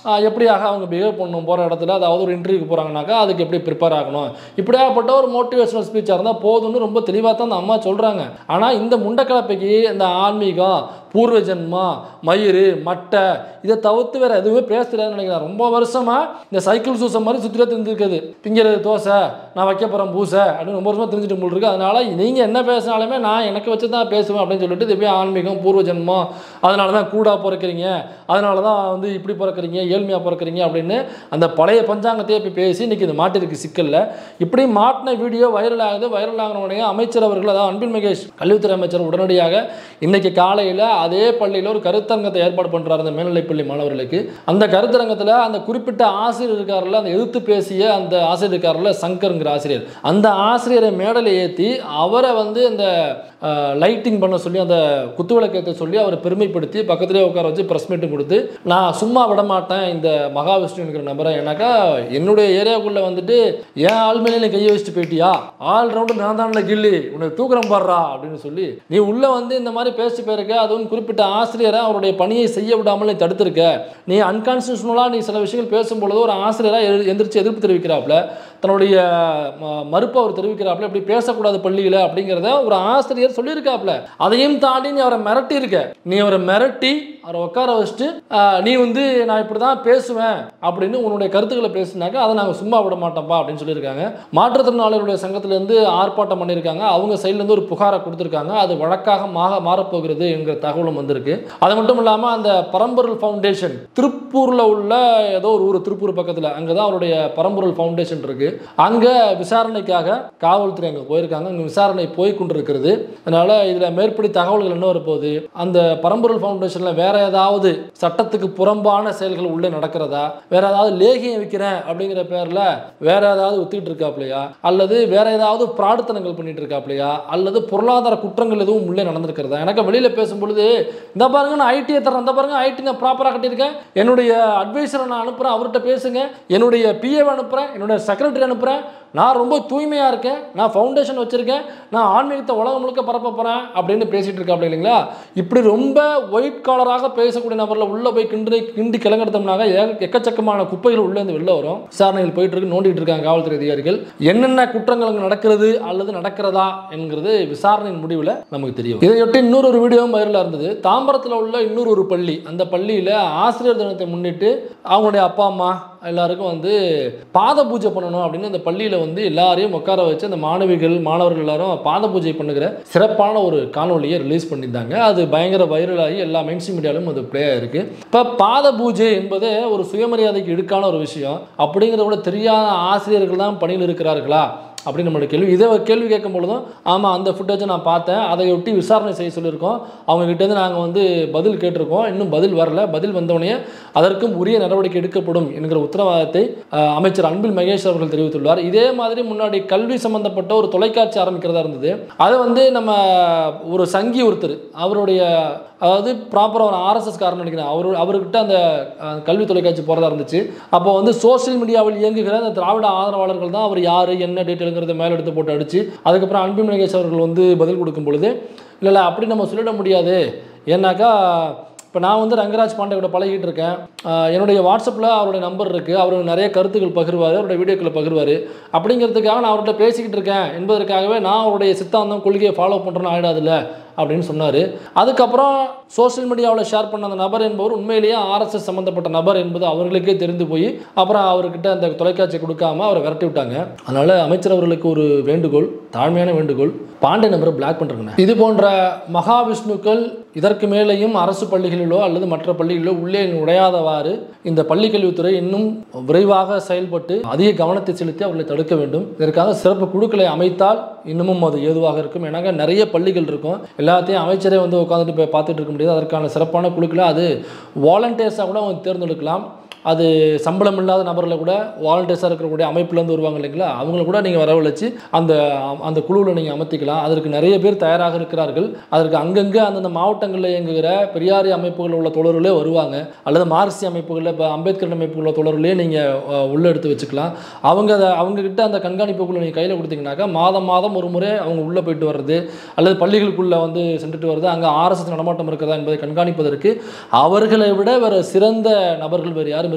A: ஆஹ் எப்படியாக அவங்க பிஹேவ் பண்ணணும் போகிற இடத்துல அதாவது ஒரு இன்டர்வியூக்கு போகிறாங்கனாக்கா அதுக்கு எப்படி ப்ரிப்பேர் ஆகணும் இப்படியாகப்பட்ட ஒரு மோட்டிவேஷனல் ஸ்பீச்சாக இருந்தால் போதும்னு ரொம்ப தெளிவாக தான் அந்த அம்மா சொல்கிறாங்க ஆனால் இந்த முண்டக்கலப்பைக்கு இந்த ஆன்மீகம் பூர்வ ஜென்மா மயிறு மட்டை இதை தவிர்த்து வேறு எதுவுமே பேசுகிறாருன்னு நினைக்கிறேன் ரொம்ப வருஷமாக இந்த சைக்கிள் சூசம் மாதிரி சுற்றில தெரிஞ்சிருக்குது திங்கிறது தோசை நான் வைக்க போகிறேன் பூசை அப்படின்னு ரொம்ப வருஷமாக தெரிஞ்சுட்டு போல் இருக்கு அதனால் நீங்கள் என்ன பேசினாலுமே நான் எனக்கு வச்சு தான் பேசுவேன் அப்படின்னு சொல்லிட்டு இது போய் ஆன்மீகம் பூர்வ ஜென்மம் அதனால தான் கூடா பிறக்கிறீங்க அதனால தான் வந்து இப்படி பிறக்கிறீங்க ஏழ்மையாக பிறக்கிறீங்க அப்படின்னு அந்த பழைய பஞ்சாங்கத்தையே போய் பேசி இன்னைக்கு இது மாட்டிருக்கு சிக்கலில் இப்படி மாட்டின வீடியோ வைரல் ஆகுது வைரல் ஆகின உடனே அமைச்சர் அவர்கள் அதாவது அன்பில் மகேஷ் கல்வித்துறை அமைச்சர் உடனடியாக இன்னைக்கு காலையில் அதே பள்ளியில் ஒரு கருத்தரங்கத்தை ஏற்பாடு பண்ணுறாரு அந்த மேல்நிலைப்பள்ளி மாணவர்களுக்கு அந்த கருத்தரங்கத்தில் அந்த குறிப்பிட்ட ஆசிரியர் இருக்கார்ல அந்த எதிர்த்து பேசிய அந்த ஆசிரியர் இருக்கார்ல சங்கருங்கிற ஆசிரியர் அந்த ஆசிரியரை மேடலை ஏற்றி அவரை வந்து அந்த லைட்டிங் பண்ண சொல்லி அந்த குத்துவிளக்கு ஏற்ற சொல்லி அவரை பெருமைப்படுத்தி பக்கத்துலேயே உட்கார வச்சு ப்ரெஸ் மீட்டிங் கொடுத்து நான் சும்மா விட மாட்டேன் இந்த மகாவிஷ்ணுங்கிற நபரை ஏன்னாக்கா என்னுடைய ஏரியாவுக்குள்ளே வந்துட்டு என் ஆள் மேலே நீ கையை வச்சுட்டு போயிட்டியா ஆல் ரவுண்டு நான் தானே கில்லி உன்னை தூக்குறம் பாடுறா அப்படின்னு சொல்லி நீ உள்ளே வந்து இந்த மாதிரி பேசிட்டு போயிருக்க அதுவும் குறிப்பிட்ட ஆசிரியரை அவருடைய பணியை செய்ய விடாமல் நீ தடுத்திருக்க நீ அன்கான்ஸ்டியூஷனலாக நீ சில விஷயங்கள் பேசும்பொழுது ஒரு ஆசிரியராக எந்திரிச்சு எதிர்ப்பு தெரிவிக்கிறாப்புல தன்னுடைய ம- மறுப்பை அவர் தெரிவிக்கிறாப்புல இப்படி பேசக்கூடாது பள்ளியில் அப்படிங்கிறத ஒரு ஆசிரியர் சொல்லியிருக்காப்புல அதையும் தாண்டி நீ அவரை மிரட்டி இருக்க நீ அவரை மிரட்டி அவரை உட்கார வச்சுட்டு ஆஹ், நீ வந்து நான் இப்படி தான் பேசுவேன் அப்படின்னு உன்னுடைய கருத்துக்களை பேசுனாக்க அதை நாங்கள் சும்மா விட மாட்டோம்ப்பா அப்படின்னு சொல்லியிருக்காங்க மாற்றுத்திறனாளிகளுடைய சங்கத்திலேருந்து ஆர்ப்பாட்டம் பண்ணியிருக்காங்க அவங்க சைட்லேருந்து ஒரு புகாரை கொடுத்துருக்காங்க அது வழக்காக மாக மாறப்போகிறது என்கிற தகவலும் வந்திருக்கு அது மட்டும் இல்லாமல் அந்த பரம்பொருள் ஃபவுண்டேஷன் திருப்பூரில் உள்ள ஏதோ ஒரு ஊர் திருப்பூர் பக்கத்தில் அங்கே தான் அவருடைய பரம்பொருள் ஃபவுண்டேஷன் இருக்கு அங்கே விசாரணைக்காக காவல்துறை அங்கே போயிருக்காங்க அங்கே விசாரணை போய் கொண்டிருக்கிறது அதனால இதில் மேற்படி தகவல்கள் என்ன வரப்போகுது அந்த பரம்பொருள் ஃபவுண்டேஷனில் வேற ஏதாவது சட்டத்துக்கு புறம்பான செயல்கள் உள்ளே நடக்கிறதா வேற ஏதாவது லேகியம் விற்கிறேன் அப்படிங்கிற பேரில் வேற ஏதாவது ஒத்துக்கிட்டு இருக்காப்லையா அல்லது வேற ஏதாவது பிராடுத்தனங்கள் பண்ணிட்டு இருக்காப்லையா அல்லது பொருளாதார குற்றங்கள் எதுவும் உள்ளே நடந்திருக்கிறதா எனக்கு வெளியில் பேசும்பொழுது இந்த பாருங்க நான் ஐடியை தரேன் இந்த பாருங்க ஐடி நான் ப்ராப்பராக கட்டியிருக்கேன் என்னுடைய அட்வைசரை நான் அனுப்புகிறேன் அவர்கிட்ட பேசுங்க என்னுடைய பிஏவை அனுப்புகிறேன் என்னுடைய செக்ரட்டரி அனுப்புகிறேன் நான் ரொம்ப தூய்மையாக இருக்கேன் நான் ஃபவுண்டேஷன் வச்சுருக்கேன் நான் ஆன்மீகத்தை உலகம் முழுக்க பரப்ப போகிறேன் அப்படின்னு பேசிகிட்டு இருக்காப்ல இல்லைங்களா இப்படி ரொம்ப ஒயிட் காலராக பேசக்கூடிய நபரில் உள்ளே போய் கிண்டி கிண்டி கிளங்கெடுத்தோம்னாக்க ஏக- எக்கச்சக்கமான குப்பைகள் உள்ளேருந்து வெளில வரும் விசாரணைகள் போயிட்டு இருக்கு நோண்டிட்டு இருக்காங்க காவல்துறை அதிகாரிகள் என்னென்ன குற்றங்கள் அங்கே நடக்கிறது அல்லது நடக்கிறதா என்கிறது விசாரணையின் முடிவில் நமக்கு தெரியும் இதையொட்டி இன்னொரு ஒரு வீடியோவும் வைரலாக இருந்தது தாம்பரத்தில் உள்ள இன்னொரு ஒரு பள்ளி அந்த பள்ளியில் ஆசிரியர் தினத்தை முன்னிட்டு அவங்களுடைய அப்பா அம்மா எல்லாருக்கும் வந்து பாத பூஜை பண்ணணும் அப்படின்னு அந்த பள்ளியில் வந்து எல்லாரையும் உட்கார வச்சு அந்த மாணவிகள் மாணவர்கள் எல்லாரும் பாத பூஜை பண்ணுகிற சிறப்பான ஒரு காணொலியை ரிலீஸ் பண்ணியிருந்தாங்க அது பயங்கர வைரலாகி எல்லா மெயின்ஸ்ட்ரீம் மீடியாலும் அது ப்ளே ஆயிருக்கு இப்போ பாத பூஜை என்பது ஒரு சுயமரியாதைக்கு இடுக்கான ஒரு விஷயம் அப்படிங்கிறத கூட தெரியாத ஆசிரியர்கள் தான் பணியில் இருக்கிறார்களா அப்படின்னு நம்மளோட கேள்வி இதை ஒரு கேள்வி கேட்கும் பொழுதும் ஆமாம் அந்த ஃபுட்டேஜை நான் பார்த்தேன் அதை ஒட்டி விசாரணை செய்ய சொல்லியிருக்கோம் அவங்க கிட்டேருந்து நாங்கள் வந்து பதில் கேட்டிருக்கோம் இன்னும் பதில் வரல பதில் வந்தவுடனே அதற்கும் உரிய நடவடிக்கை எடுக்கப்படும் என்கிற உத்தரவாதத்தை அஹ், அமைச்சர் அன்பில் மகேஷ் அவர்கள் தெரிவித்துள்ளார் இதே மாதிரி முன்னாடி கல்வி சம்பந்தப்பட்ட ஒரு தொலைக்காட்சி ஆரம்பிக்கிறதா இருந்தது அதை வந்து நம்ம ஒரு சங்கி ஒருத்தர் அவருடைய அதாவது ப்ராப்பராக ஒரு ஆர்எஸ்எஸ் காரன் நினைக்கிறேன் அவர் அவர்கிட்ட அந்த அஹ், கல்வி தொலைக்காட்சி போகிறதா இருந்துச்சு அப்போ வந்து சோஷியல் மீடியாவில் இயங்குகிற அந்த திராவிட ஆதரவாளர்கள் தான் அவர் யார் என்ன டீட்டெயிலுங்கிறத மேலே எடுத்து போட்டு அடிச்சு அதுக்கப்புறம் அன்பில் மகேஷ் அவர்கள் வந்து பதில் கொடுக்கும் பொழுது இல்லை இல்லை அப்படி நம்ம சொல்லிட முடியாது ஏன்னாக்கா இப்போ நான் வந்து ரங்கராஜ் பாண்டே கூட பழகிட்டு இருக்கேன் ஆஹ் என்னுடைய வாட்ஸ்அப்பில் அவருடைய நம்பர் இருக்குது அவர் நிறைய கருத்துக்கள் பகிர்வார் அவருடைய வீடியோக்களை பகிர்வார் அப்படிங்கிறதுக்காக நான் அவர்கிட்ட பேசிக்கிட்டு இருக்கேன் என்பதற்காகவே நான் அவருடைய சித்தாந்தம் கொள்கையை ஃபாலோ பண்ணுறேன்னு ஆகிடாதுல்ல அப்படின்னு சொன்னார் அதுக்கப்புறம் சோஷியல் மீடியாவில் ஷேர் பண்ண அந்த நபர் என்பவர் உண்மையிலேயே ஆர்எஸ்எஸ் சம்மந்தப்பட்ட நபர் என்பது அவர்களுக்கே தெரிந்து போய் அப்புறம் அவர்கிட்ட அந்த தொலைக்காட்சி கொடுக்காம அவரை விரட்டி விட்டாங்க அதனால் அமைச்சர் அவர்களுக்கு ஒரு வேண்டுகோள் தாழ்மையான வேண்டுகோள் பாண்டே நபரை பிளாக் பண்ணுறேங்க இது போன்ற மகாவிஷ்ணுக்கள் இதற்கு மேலேயும் அரசு பள்ளிகளிலோ அல்லது மற்ற பள்ளிகளிலோ உள்ளே நுழையாதவாறு இந்த பள்ளி கல்வித்துறை இன்னும் விரைவாக செயல்பட்டு அதிக கவனத்தை செலுத்தி அவர்களை தடுக்க வேண்டும் இதற்காக சிறப்பு குழுக்களை அமைத்தால் இன்னமும் அது ஏதுவாக இருக்கும் ஏன்னாங்க நிறைய பள்ளிகள் இருக்கும் எல்லாத்தையும் அமைச்சரே வந்து உட்காந்துட்டு போய் பார்த்துட்டு இருக்க முடியாது அதற்கான சிறப்பான குழுக்களை அது வாலண்டியர்ஸாக கூட அவங்க தேர்ந்தெடுக்கலாம் அது சம்பளம் இல்லாத நபர்களை கூட வாலண்டியர்ஸாக இருக்கக்கூடிய அமைப்புலேருந்து வருவாங்க இல்லைங்களா அவங்கள கூட நீங்கள் வரவழைச்சு அந்த அந்த குழுவில் நீங்கள் அமர்த்திக்கலாம் அதற்கு நிறைய பேர் தயாராக இருக்கிறார்கள் அதற்கு அங்கங்கே அந்தந்த மாவட்டங்களில் இயங்குகிற பெரியாரி அமைப்புகளில் உள்ள தொடர்களே வருவாங்க அல்லது மார்க்சிய அமைப்புகளில் இப்போ அம்பேத்கர் அமைப்புகளில் உள்ள தொடர்களே நீங்கள் உள்ளே எடுத்து வச்சுக்கலாம் அவங்க அதை அவங்கக்கிட்ட அந்த கண்காணிப்புக்குள்ள நீங்கள் கையில் கொடுத்தீங்கன்னாக்கா மாதம் மாதம் ஒரு முறை அவங்க உள்ளே போயிட்டு வர்றது அல்லது பள்ளிகளுக்குள்ளே வந்து சென்றுட்டு வர்றது அங்கே ஆர்எஸ்எஸ் நடமாட்டம் இருக்கிறதா என்பதை கண்காணிப்பதற்கு அவர்களை விட வேறு சிறந்த நபர்கள் வேறு யாரும்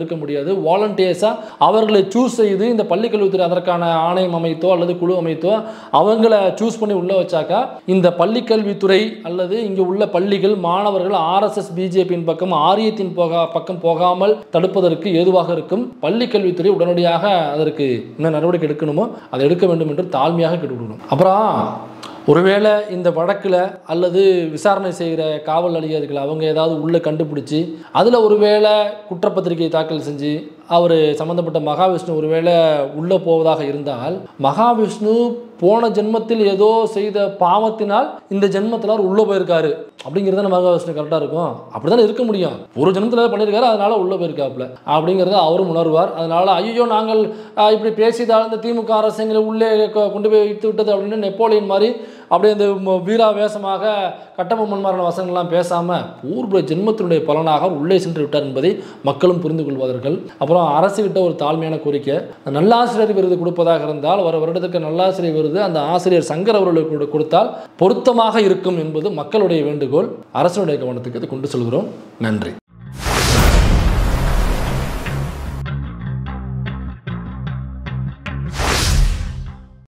A: இருக்க முடியாது வாலண்டியர்ஸாக அவர்களை சூஸ் செய்து இந்த பள்ளிக்கல்வித்துறை அதற்கான ஆணையம் அமைத்தோ அல்லது குழு அமைத்தோ அவங்கள சூஸ் பண்ணி உள்ள வச்சாக்கா இந்த பள்ளிக்கல்வித்துறை அல்லது இங்கே உள்ள பள்ளிகள் மாணவர்கள் ஆர்எஸ்எஸ் பிஜேபியின் பக்கம் ஆரியத்தின் போகா பக்கம் போகாமல் தடுப்பதற்கு ஏதுவாக இருக்கும் பள்ளிக்கல்வித்துறை உடனடியாக அதற்கு என்ன நடவடிக்கை எடுக்கணுமோ அதை எடுக்க வேண்டும் என்று தாழ்மையாக கேட்டுக்கொள்ளணும் அப்புறம் ஒருவேளை இந்த வழக்கில் அல்லது விசாரணை செய்கிற காவல் அதிகாரிகள் அவங்க ஏதாவது உள்ளே கண்டுபிடிச்சி அதில் ஒருவேளை குற்றப்பத்திரிகை தாக்கல் செஞ்சு அவர் சம்மந்தப்பட்ட மகாவிஷ்ணு ஒருவேளை உள்ளே போவதாக இருந்தால் மகாவிஷ்ணு போன ஜென்மத்தில் ஏதோ செய்த பாவத்தினால் இந்த ஜென்மத்தில் அவர் உள்ளே போயிருக்காரு அப்படிங்கிறது நம்ம மகாவிஷ்ணு கரெக்டாக இருக்கும் அப்படி தானே இருக்க முடியும் ஒரு ஜென்மத்தில் பண்ணியிருக்காரு அதனால உள்ளே போயிருக்காப்புல அப்படிங்கிறத அவரும் உணர்வார் அதனால ஐயோ நாங்கள் ஆஹ், இப்படி பேசியதால் இந்த திமுக அரசு எங்களை உள்ளே கொ- கொண்டு போய் வைத்து விட்டது அப்படின்னு நெப்போலியன் மாதிரி அப்படியே இந்த ம- வீராவேசமாக கட்டபொம்மன் மரண வசனங்கள்லாம் பேசாமல் பூர்வ ஜென்மத்தினுடைய பலனாக அவர் உள்ளே சென்று விட்டார் என்பதை மக்களும் புரிந்து கொள்வார்கள் அப்புறம் அரசுகிட்ட ஒரு தாழ்மையான கோரிக்கை நல்லாசிரியர் விருது கொடுப்பதாக இருந்தால் வர வருடத்துக்கு நல்லாசிரியர் விருது அந்த ஆசிரியர் சங்கர் அவர்களுக்கு கொடு- கொடுத்தால் பொருத்தமாக இருக்கும் என்பது மக்களுடைய வேண்டுகோள் அரசனுடைய கவனத்துக்கு இது கொண்டு செல்கிறோம் நன்றி